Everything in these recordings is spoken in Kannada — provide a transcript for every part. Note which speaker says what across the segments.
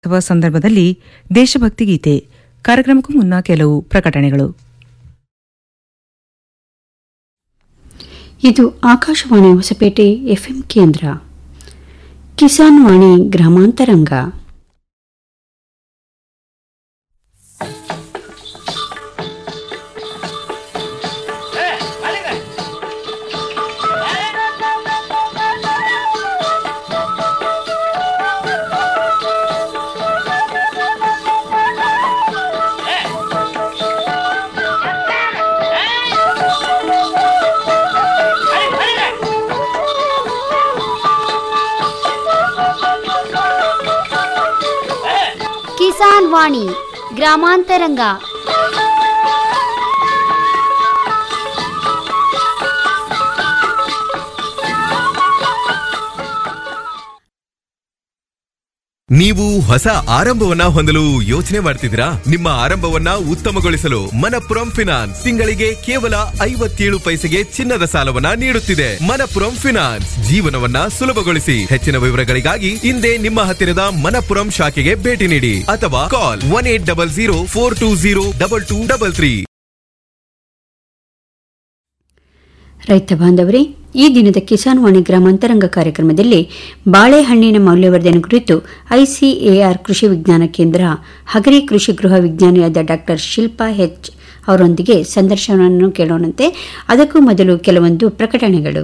Speaker 1: ಅಥವಾ ಸಂದರ್ಭದಲ್ಲಿ ದೇಶಭಕ್ತಿ ಗೀತೆ ಕಾರ್ಯಕ್ರಮಕ್ಕೂ ಮುನ್ನ ಕೆಲವು ಪ್ರಕಟಣೆಗಳು
Speaker 2: ಇದು ಆಕಾಶವಾಣಿ ಹೊಸಪೇಟೆ ಎಫ್ಎಂ ಕೇಂದ್ರ ಕಿಸಾನ್ ವಾಣಿ ಗ್ರಾಮಾಂತರಂಗ
Speaker 3: ಕಿಸಾನ್ ವಾಣಿ ಗ್ರಾಮಾಂತರಂಗ
Speaker 4: ನೀವು ಹೊಸ ಆರಂಭವನ್ನ ಹೊಂದಲು ಯೋಚನೆ ಮಾಡ್ತಿದ್ದೀರಾ ನಿಮ್ಮ ಆರಂಭವನ್ನ ಉತ್ತಮಗೊಳಿಸಲು ಮನಪುರಂ ಫಿನಾನ್ಸ್ ತಿಂಗಳಿಗೆ ಕೇವಲ ಐವತ್ತೇಳು ಪೈಸೆಗೆ ಚಿನ್ನದ ಸಾಲವನ್ನ ನೀಡುತ್ತಿದೆ ಮನಪುರಂ ಫಿನಾನ್ಸ್ ಜೀವನವನ್ನ ಸುಲಭಗೊಳಿಸಿ ಹೆಚ್ಚಿನ ವಿವರಗಳಿಗಾಗಿ ಹಿಂದೆ ನಿಮ್ಮ ಹತ್ತಿರದ ಮನಪುರಂ ಶಾಖೆಗೆ ಭೇಟಿ ನೀಡಿ ಅಥವಾ call one eight double zero four two zero double two double three
Speaker 2: ರೈತ ಬಾಂಧವರೇ ಈ ದಿನದ ಕಿಸಾನ್ ವಾಣಿ ಗ್ರಾಮಾಂತರಂಗ ಕಾರ್ಯಕ್ರಮದಲ್ಲಿ ಬಾಳೆಹಣ್ಣಿನ ಮೌಲ್ಯವರ್ಧನೆ ಕುರಿತು ಐಸಿಎಆರ್ ಕೃಷಿ ವಿಜ್ಞಾನ ಕೇಂದ್ರ ಹಗರಿ ಕೃಷಿ ಗೃಹ ವಿಜ್ಞಾನಿಯಾದ ಡಾಕ್ಟರ್ ಶಿಲ್ಪಾ ಹೆಚ್ ಅವರೊಂದಿಗೆ ಸಂದರ್ಶನವನ್ನು ಕೇಳೋಣಂತೆ ಅದಕ್ಕೂ ಮೊದಲು ಕೆಲವೊಂದು ಪ್ರಕಟಣೆಗಳು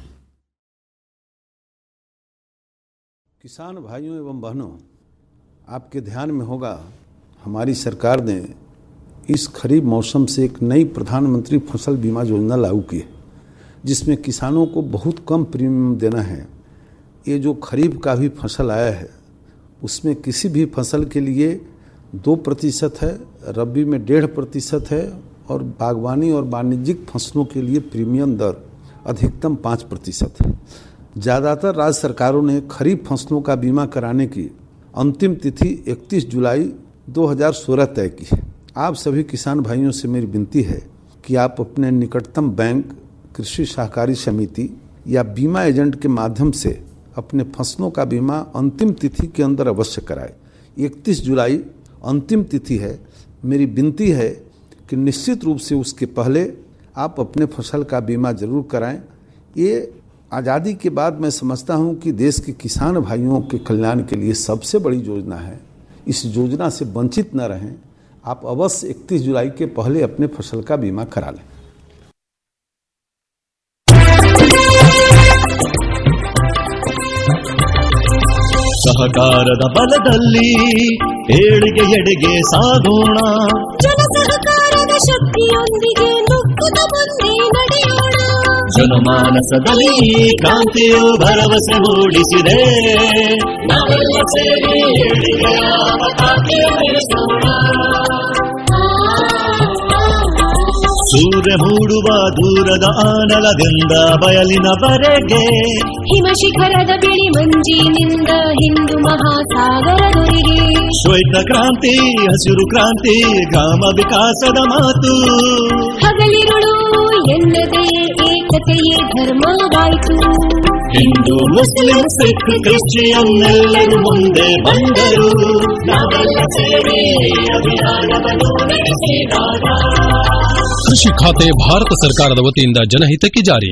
Speaker 5: किसान भाइयों एवं बहनों आपके ध्यान में होगा हमारी सरकार ने इस खरीफ मौसम से एक नई प्रधानमंत्री फसल बीमा योजना लागू की है जिसमें किसानों को बहुत कम प्रीमियम देना है ये जो खरीफ का भी फसल आया है उसमें किसी भी फसल के लिए दो प्रतिशत है रबी में डेढ़ प्रतिशत है और बागवानी और वाणिज्यिक फसलों के लिए प्रीमियम दर अधिकतम पाँच प्रतिशत है ज़्यादातर राज्य सरकारों ने खरीफ फसलों का बीमा कराने की अंतिम तिथि 31 जुलाई 2016 तय की है आप सभी किसान भाइयों से मेरी विनती है कि आप अपने निकटतम बैंक कृषि सहकारी समिति या बीमा एजेंट के माध्यम से अपने फसलों का बीमा अंतिम तिथि के अंदर अवश्य कराएं 31 जुलाई अंतिम तिथि है मेरी विनती है कि निश्चित रूप से उसके पहले आप अपने फसल का बीमा जरूर कराएं ये आज़ादी के बाद मैं समझता हूँ कि देश के किसान भाइयों के कल्याण के लिए सबसे बड़ी योजना है इस योजना से वंचित न रहें आप अवश्य 31 जुलाई के पहले अपने फसल का बीमा करा लें
Speaker 6: ಸಹಕಾರದ ಬಲದಲ್ಲಿ ಏಳಿಗೆ ಎಡೆಗೆ ಸಾಗೋಣ
Speaker 7: ಜನ ಸಹಕಾರದ ಶಕ್ತಿಯೊಂದಿಗೆ ನುಗ್ಗುತ್ತ ಮುಂದೆ ನಡೆಯೋಣ
Speaker 6: ಜನಮಾನಸದಲ್ಲಿ ಕ್ರಾಂತಿಯು ಭರವಸೆ ಮೂಡಿಸಿದೆ ನಾವೆಲ್ಲ ಸೇರಿ ಏಳಿಗೆಯ ಪತಾಕೆ ಬೆಳೆಸೋಣ. ಸೂರ್ಯ ಮೂಡುವ ದೂರದ ಆನಲದಿಂದ ಬಯಲಿನವರೆಗೆ
Speaker 7: ಹಿಮ ಶಿಖರದ ಬಿಳಿ ಮಂಜಿನಿಂದ ಹಿಂದೂ ಮಹಾಸಾಗರದೊರೆಗೆ
Speaker 6: ಶ್ವೇತ ಕ್ರಾಂತಿ ಹಸಿರು ಕ್ರಾಂತಿ ಗ್ರಾಮ ವಿಕಾಸದ ಮಾತು
Speaker 7: ಹಗಲಿರುಳು ಎನ್ನದೇ ಏಕತೆಯೇ ಧರ್ಮವಾಯಿತು
Speaker 6: ಹಿಂದೂ ಮುಸ್ಲಿಂ ಸಿಖ್ ಕ್ರಿಶ್ಚಿಯನ್ ಎಲ್ಲರೂ ಮುಂದೆ ಬಂದರು ನಾವೆಲ್ಲ ಸೇರಿ ಅಭಿಯಾನವನ್ನು ನಡೆಸಿದಾಗ
Speaker 8: ಕೃಷಿ ಖಾತೆ ಭಾರತ ಸರ್ಕಾರದ ವತಿಯಿಂದ ಜನಹಿತಕ್ಕೆ ಜಾರಿ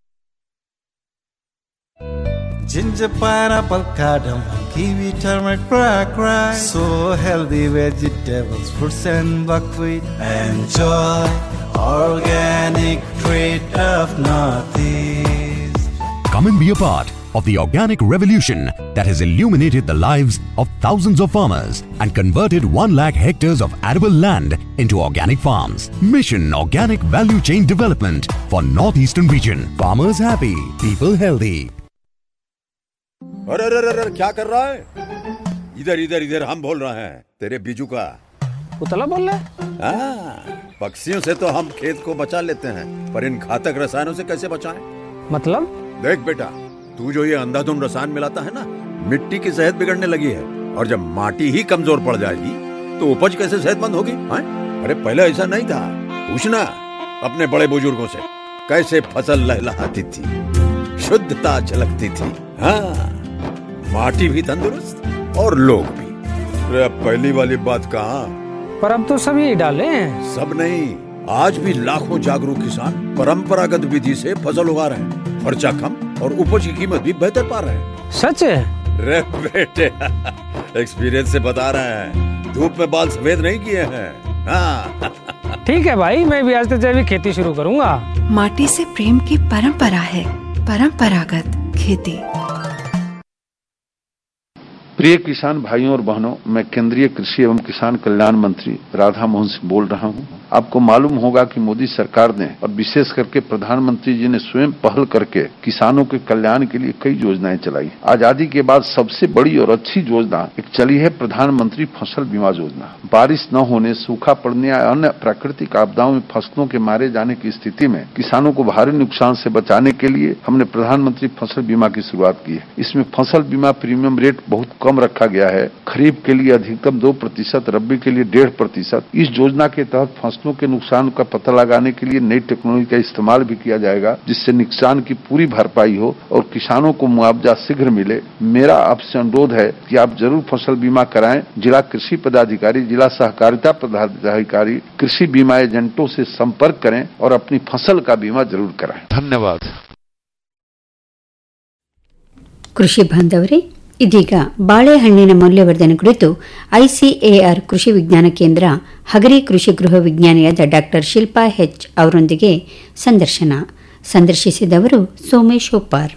Speaker 9: Ginger, pineapple, cardamom, kiwi, turmeric, black rice. So healthy vegetables, fruits and buckwheat. Enjoy organic treat of Northeast.
Speaker 10: Come and be a part of the organic revolution that has illuminated the lives of thousands of farmers and converted 1 lakh hectares of arable land into organic farms. Mission Organic Value Chain Development for Northeastern region. Farmers happy, people healthy.
Speaker 11: अरे अरे अरे अरे, क्या कर रहा है इधर इधर इधर हम बोल रहे हैं तेरे बीजू का
Speaker 12: उतला बोल रहा है
Speaker 11: हाँ, पक्षियों से तो हम खेत को बचा लेते हैं पर इन घातक रसायनों से कैसे बचाएं?
Speaker 12: मतलब
Speaker 11: देख बेटा तू जो ये अंधाधुंध रसायन मिलाता है ना मिट्टी की सेहत बिगड़ने लगी है और जब माटी ही कमजोर पड़ जाएगी तो उपज कैसे सेहतमंद होगी हाँ? अरे पहले ऐसा नहीं था पूछना अपने बड़े बुजुर्गों से कैसे फसल लहलहाती थी शुद्धता झलकती थी हाँ माटी भी तंदुरुस्त और लोग भी अरे अब पहली वाली बात कहाँ
Speaker 12: पर अब तो सभी डाले हैं
Speaker 11: सब नहीं आज भी लाखों जागरूक किसान परंपरागत विधि से फसल उगा रहे हैं खर्चा कम और उपज की कीमत भी बेहतर पा रहे हैं
Speaker 12: सच है
Speaker 11: रे बेटे एक्सपीरियंस से बता रहे हैं धूप में बाल सफेद नहीं किए हैं हाँ
Speaker 12: ठीक है भाई मैं भी आज से जैविक खेती शुरू करूंगा
Speaker 13: माटी से प्रेम की परंपरा है परंपरागत खेती
Speaker 14: प्रिय किसान भाइयों और बहनों मैं केंद्रीय कृषि एवं किसान कल्याण मंत्री राधा मोहन सिंह बोल रहा हूं आपको मालूम होगा कि मोदी सरकार ने और विशेष करके प्रधानमंत्री जी ने स्वयं पहल करके किसानों के कल्याण के लिए कई योजनाएं चलाई आजादी के बाद सबसे बड़ी और अच्छी योजना एक चली है प्रधानमंत्री फसल बीमा योजना बारिश न होने सूखा पड़ने या अन्य प्राकृतिक आपदाओं में फसलों के मारे जाने की स्थिति में किसानों को भारी नुकसान से बचाने के लिए हमने प्रधानमंत्री फसल बीमा की शुरुआत की है इसमें फसल बीमा प्रीमियम रेट बहुत कम रखा गया है खरीफ के लिए अधिकतम दो प्रतिशत रबी के लिए डेढ़ प्रतिशत इस योजना के तहत फसलों के नुकसान का पता लगाने के लिए नई टेक्नोलॉजी का इस्तेमाल भी किया जाएगा जिससे नुकसान की पूरी भरपाई हो और किसानों को मुआवजा शीघ्र मिले मेरा आपसे अनुरोध है कि आप जरूर फसल बीमा कराएं जिला कृषि पदाधिकारी जिला सहकारिता पदाधिकारी कृषि बीमा एजेंटों से संपर्क करें और अपनी फसल का बीमा जरूर कराएं धन्यवाद
Speaker 2: ಕೃಷಿ ಬಾಂಧವರೇ ಇದೀಗ ಬಾಳೆಹಣ್ಣಿನ ಮೌಲ್ಯವರ್ಧನೆ ಕುರಿತು ಐಸಿಎಆರ್ ಕೃಷಿ ವಿಜ್ಞಾನ ಕೇಂದ್ರ ಹಗರಿ ಕೃಷಿ ಗೃಹ ವಿಜ್ಞಾನಿಯಾದ ಡಾಕ್ಟರ್ ಶಿಲ್ಪಾ ಹೆಚ್ ಅವರೊಂದಿಗೆ ಸಂದರ್ಶನ ಸಂದರ್ಶಿಸಿದವರು ಸೋಮೇಶ್ ಒಪ್ಪಾರ್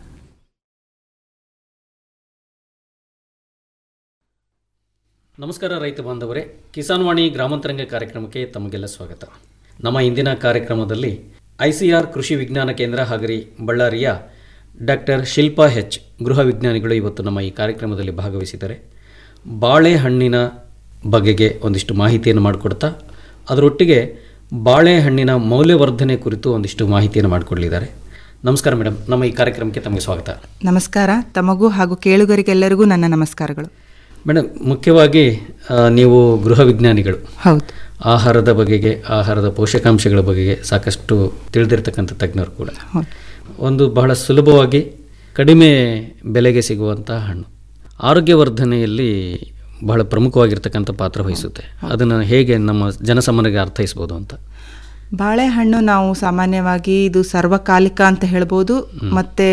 Speaker 15: ನಮಸ್ಕಾರ ರೈತ ಬಾಂಧವರೇ ಕಿಸಾನ್ ವಾಣಿ ಗ್ರಾಮಾಂತರಂಗ ಕಾರ್ಯಕ್ರಮಕ್ಕೆ ತಮಗೆಲ್ಲ ಸ್ವಾಗತ ನಮ್ಮ ಇಂದಿನ ಕಾರ್ಯಕ್ರಮದಲ್ಲಿ ಐಸಿಆರ್ ಕೃಷಿ ವಿಜ್ಞಾನ ಕೇಂದ್ರ ಹಗರಿ ಬಳ್ಳಾರಿಯ ಡಾಕ್ಟರ್ ಶಿಲ್ಪಾ ಹೆಚ್ ಗೃಹ ವಿಜ್ಞಾನಿಗಳು ಇವತ್ತು ನಮ್ಮ ಈ ಕಾರ್ಯಕ್ರಮದಲ್ಲಿ ಭಾಗವಹಿಸಿದ್ದಾರೆ ಬಾಳೆಹಣ್ಣಿನ ಬಗೆಗೆ ಒಂದಿಷ್ಟು ಮಾಹಿತಿಯನ್ನು ಮಾಡಿಕೊಡ್ತಾ ಅದರೊಟ್ಟಿಗೆ ಬಾಳೆಹಣ್ಣಿನ ಮೌಲ್ಯವರ್ಧನೆ ಕುರಿತು ಒಂದಿಷ್ಟು ಮಾಹಿತಿಯನ್ನು ಮಾಡಿಕೊಡಲಿದ್ದಾರೆ ನಮಸ್ಕಾರ ಮೇಡಮ್ ನಮ್ಮ ಈ ಕಾರ್ಯಕ್ರಮಕ್ಕೆ ತಮಗೆ ಸ್ವಾಗತ
Speaker 16: ನಮಸ್ಕಾರ ತಮಗೂ ಹಾಗೂ ಕೇಳುಗರಿಗೆಲ್ಲರಿಗೂ ನನ್ನ ನಮಸ್ಕಾರಗಳು
Speaker 15: ಮೇಡಮ್ ಮುಖ್ಯವಾಗಿ ಆ, ನೀವು ಗೃಹ ವಿಜ್ಞಾನಿಗಳು
Speaker 16: ಹೌದು
Speaker 15: ಆಹಾರದ ಬಗೆಗೆ ಆಹಾರದ ಪೋಷಕಾಂಶಗಳ ಬಗೆಗೆ ಸಾಕಷ್ಟು ತಿಳಿದಿರ್ತಕ್ಕಂಥ ತಜ್ಞರು ಕೂಡ
Speaker 16: ಹೌದು.
Speaker 15: ಒಂದು ಬಹಳ ಸುಲಭವಾಗಿ ಕಡಿಮೆ ಬೆಲೆಗೆ ಸಿಗುವಂತಹ ಹಣ್ಣು ಆರೋಗ್ಯವರ್ಧನೆಯಲ್ಲಿ ಬಹಳ ಪ್ರಮುಖವಾಗಿರ್ತಕ್ಕಂಥ ಪಾತ್ರ ವಹಿಸುತ್ತೆ ಅದನ್ನು ಹೇಗೆ ನಮ್ಮ ಜನಸಾಮಾನ್ಯರಿಗೆ ಅರ್ಥೈಸ್ಬೋದು ಅಂತ
Speaker 16: ಬಾಳೆಹಣ್ಣು ನಾವು ಸಾಮಾನ್ಯವಾಗಿ ಇದು ಸರ್ವಕಾಲಿಕ ಅಂತ ಹೇಳ್ಬೋದು ಮತ್ತೆ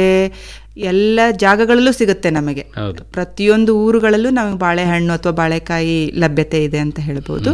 Speaker 16: ಎಲ್ಲ ಜಾಗಗಳಲ್ಲೂ ಸಿಗುತ್ತೆ ನಮಗೆ
Speaker 15: ಹೌದು
Speaker 16: ಪ್ರತಿಯೊಂದು ಊರುಗಳಲ್ಲೂ ನಮಗೆ ಬಾಳೆಹಣ್ಣು ಅಥವಾ ಬಾಳೆಕಾಯಿ ಲಭ್ಯತೆ ಇದೆ ಅಂತ ಹೇಳ್ಬೋದು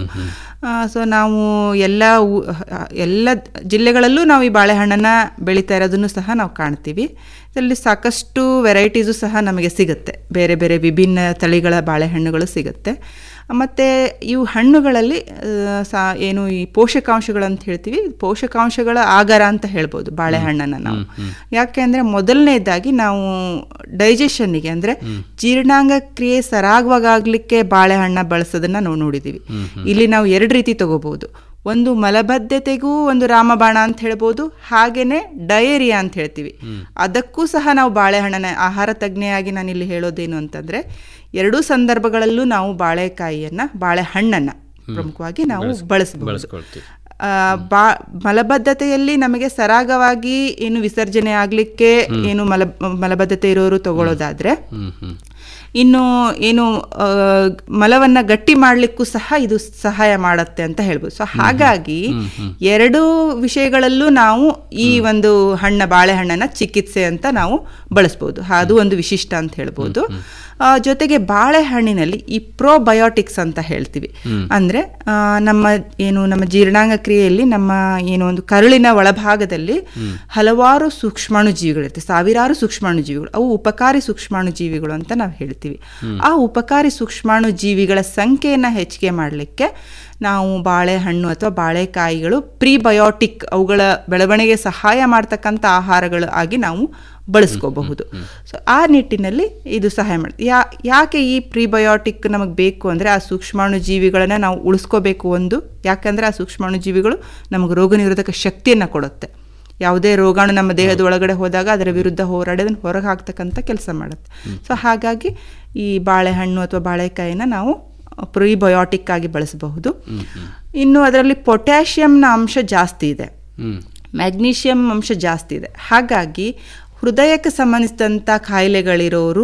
Speaker 16: ಸೊ ನಾವು ಎಲ್ಲ ಊ- ಎಲ್ಲ ಜಿಲ್ಲೆಗಳಲ್ಲೂ ನಾವು ಈ ಬಾಳೆಹಣ್ಣನ್ನು ಬೆಳೀತಾ ಇರೋದನ್ನು ಸಹ ನಾವು ಕಾಣ್ತೀವಿ ಇದರಲ್ಲಿ ಸಾಕಷ್ಟು ವೆರೈಟೀಸು ಸಹ ನಮಗೆ ಸಿಗುತ್ತೆ ಬೇರೆ ಬೇರೆ ವಿಭಿನ್ನ ತಳಿಗಳ ಬಾಳೆಹಣ್ಣುಗಳು ಸಿಗುತ್ತೆ ಮತ್ತು ಇವು ಹಣ್ಣುಗಳಲ್ಲಿ ಆ, ಸಾ ಏನು ಈ ಪೋಷಕಾಂಶಗಳು ಅಂತ ಹೇಳ್ತೀವಿ ಪೋಷಕಾಂಶಗಳ ಆಗರ ಅಂತ ಹೇಳ್ಬೋದು ಬಾಳೆಹಣ್ಣನ್ನು ನಾವು ಯಾಕೆ ಅಂದರೆ ಮೊದಲನೇದಾಗಿ ನಾವು ಡೈಜೆಷನ್ನಿಗೆ ಅಂದರೆ ಜೀರ್ಣಾಂಗ ಕ್ರಿಯೆ ಸರಾಗವಾಗಲಿಕ್ಕೆ ಬಾಳೆಹಣ್ಣ ಬಳಸೋದನ್ನ ನಾವು ನೋಡಿದ್ದೀವಿ ಇಲ್ಲಿ ನಾವು ಎರಡು ರೀತಿ ತಗೋಬಹುದು ಒಂದು ಮಲಬದ್ಧತೆಗೂ ಒಂದು ರಾಮಬಾಣ ಅಂತ ಹೇಳ್ಬೋದು ಹಾಗೇನೆ ಡಯೇರಿಯಾ ಅಂತ ಹೇಳ್ತೀವಿ ಅದಕ್ಕೂ ಸಹ ನಾವು ಬಾಳೆಹಣ್ಣನ ಆಹಾರ ತಜ್ಞೆಯಾಗಿ ನಾನು ಇಲ್ಲಿ ಹೇಳೋದೇನು ಅಂತಂದ್ರೆ ಎರಡೂ ಸಂದರ್ಭಗಳಲ್ಲೂ ನಾವು ಬಾಳೆಕಾಯಿಯನ್ನ ಬಾಳೆಹಣ್ಣನ್ನ ಪ್ರಮುಖವಾಗಿ ನಾವು ಬಳಸಬಹುದು
Speaker 15: ಬಳಸ್ಕೊಳ್ತೀವಿ
Speaker 16: ಆ, ಬಾ ಮಲಬದ್ಧತೆಯಲ್ಲಿ ನಮಗೆ ಸರಾಗವಾಗಿ ಏನು ವಿಸರ್ಜನೆ ಆಗ್ಲಿಕ್ಕೆ ಏನು ಮಲ ಮಲಬದ್ಧತೆ ಇರೋರು ತಗೊಳ್ಳೋದಾದ್ರೆ
Speaker 15: ಹ್ಮ್ ಹ್ಮ್
Speaker 16: ಇನ್ನು ಏನು ಆ, ಮಲವನ್ನ ಗಟ್ಟಿ ಮಾಡ್ಲಿಕ್ಕೂ ಸಹ ಇದು ಸಹಾಯ ಮಾಡತ್ತೆ ಅಂತ ಹೇಳ್ಬೋದು ಸೊ ಹಾಗಾಗಿ ಎರಡು ವಿಷಯಗಳಲ್ಲೂ ನಾವು ಈ ಒಂದು ಹಣ್ಣ ಬಾಳೆಹಣ್ಣನ್ನ ಚಿಕಿತ್ಸೆ ಅಂತ ನಾವು ಬಳಸ್ಬೋದು ಅದು ಒಂದು ವಿಶಿಷ್ಟ ಅಂತ ಹೇಳ್ಬೋದು ಆ, ಜೊತೆಗೆ ಬಾಳೆಹಣ್ಣಿನಲ್ಲಿ ಈ ಪ್ರೋಬಯೋಟಿಕ್ಸ್ ಅಂತ ಹೇಳ್ತೀವಿ ಅಂದ್ರೆ ಆ, ನಮ್ಮ ಏನು ನಮ್ಮ ಜೀರ್ಣಾಂಗ ಕ್ರಿಯೆಯಲ್ಲಿ ನಮ್ಮ ಏನು ಒಂದು ಕರುಳಿನ ಒಳಭಾಗದಲ್ಲಿ ಹಲವಾರು ಸೂಕ್ಷ್ಮಾಣು ಜೀವಿಗಳಿರುತ್ತೆ ಸಾವಿರಾರು ಸೂಕ್ಷ್ಮಾಣು ಜೀವಿಗಳು ಅವು ಉಪಕಾರಿ ಸೂಕ್ಷ್ಮಾಣು ಜೀವಿಗಳು ಅಂತ ನಾವು ಹೇಳ್ತೀವಿ ಆ ಉಪಕಾರಿ ಸೂಕ್ಷ್ಮಾಣು ಜೀವಿಗಳ ಸಂಖ್ಯೆಯನ್ನ ಹೆಚ್ಚಿಗೆ ಮಾಡಲಿಕ್ಕೆ ನಾವು ಬಾಳೆಹಣ್ಣು ಅಥವಾ ಬಾಳೆಕಾಯಿಗಳು ಪ್ರೀಬಯೋಟಿಕ್ ಅವುಗಳ ಬೆಳವಣಿಗೆ ಸಹಾಯ ಮಾಡ್ತಕ್ಕಂಥ ಆಹಾರಗಳು ಆಗಿ ನಾವು ಬಳಸ್ಕೋಬಹುದು ಸೊ ಆ ನಿಟ್ಟಿನಲ್ಲಿ ಇದು ಸಹಾಯ ಮಾಡುತ್ತೆ ಯಾ ಯಾಕೆ ಈ ಪ್ರಿಬಯೋಟಿಕ್ ನಮಗೆ ಬೇಕು ಅಂದರೆ ಆ ಸೂಕ್ಷ್ಮಾಣು ಜೀವಿಗಳನ್ನು ನಾವು ಉಳಿಸ್ಕೋಬೇಕು ಒಂದು ಯಾಕಂದರೆ ಆ ಸೂಕ್ಷ್ಮಾಣು ಜೀವಿಗಳು ನಮಗೆ ರೋಗ ನಿರೋಧಕ ಶಕ್ತಿಯನ್ನು ಕೊಡುತ್ತೆ ಯಾವುದೇ ರೋಗಾಣು ನಮ್ಮ ದೇಹದ ಒಳಗಡೆ ಹೋದಾಗ ಅದರ ವಿರುದ್ಧ ಹೋರಾಡಿ ಅದನ್ನು ಹೊರಗೆ ಹಾಕ್ತಕ್ಕಂಥ ಕೆಲಸ ಮಾಡುತ್ತೆ ಸೊ ಹಾಗಾಗಿ ಈ ಬಾಳೆಹಣ್ಣು ಅಥವಾ ಬಾಳೆಕಾಯಿನ ನಾವು ಪ್ರಿಬಯೋಟಿಕ್ ಆಗಿ ಬಳಸಬಹುದು ಇನ್ನು ಅದರಲ್ಲಿ ಪೊಟ್ಯಾಷಿಯಂನ ಅಂಶ ಜಾಸ್ತಿ ಇದೆ
Speaker 15: ಹ್ಮ್
Speaker 16: ಮ್ಯಾಗ್ನೀಷಿಯಂ ಅಂಶ ಜಾಸ್ತಿ ಇದೆ ಹಾಗಾಗಿ ಹೃದಯಕ್ಕೆ ಸಂಬಂಧಿಸಿದಂಥ ಕಾಯಿಲೆಗಳಿರೋರು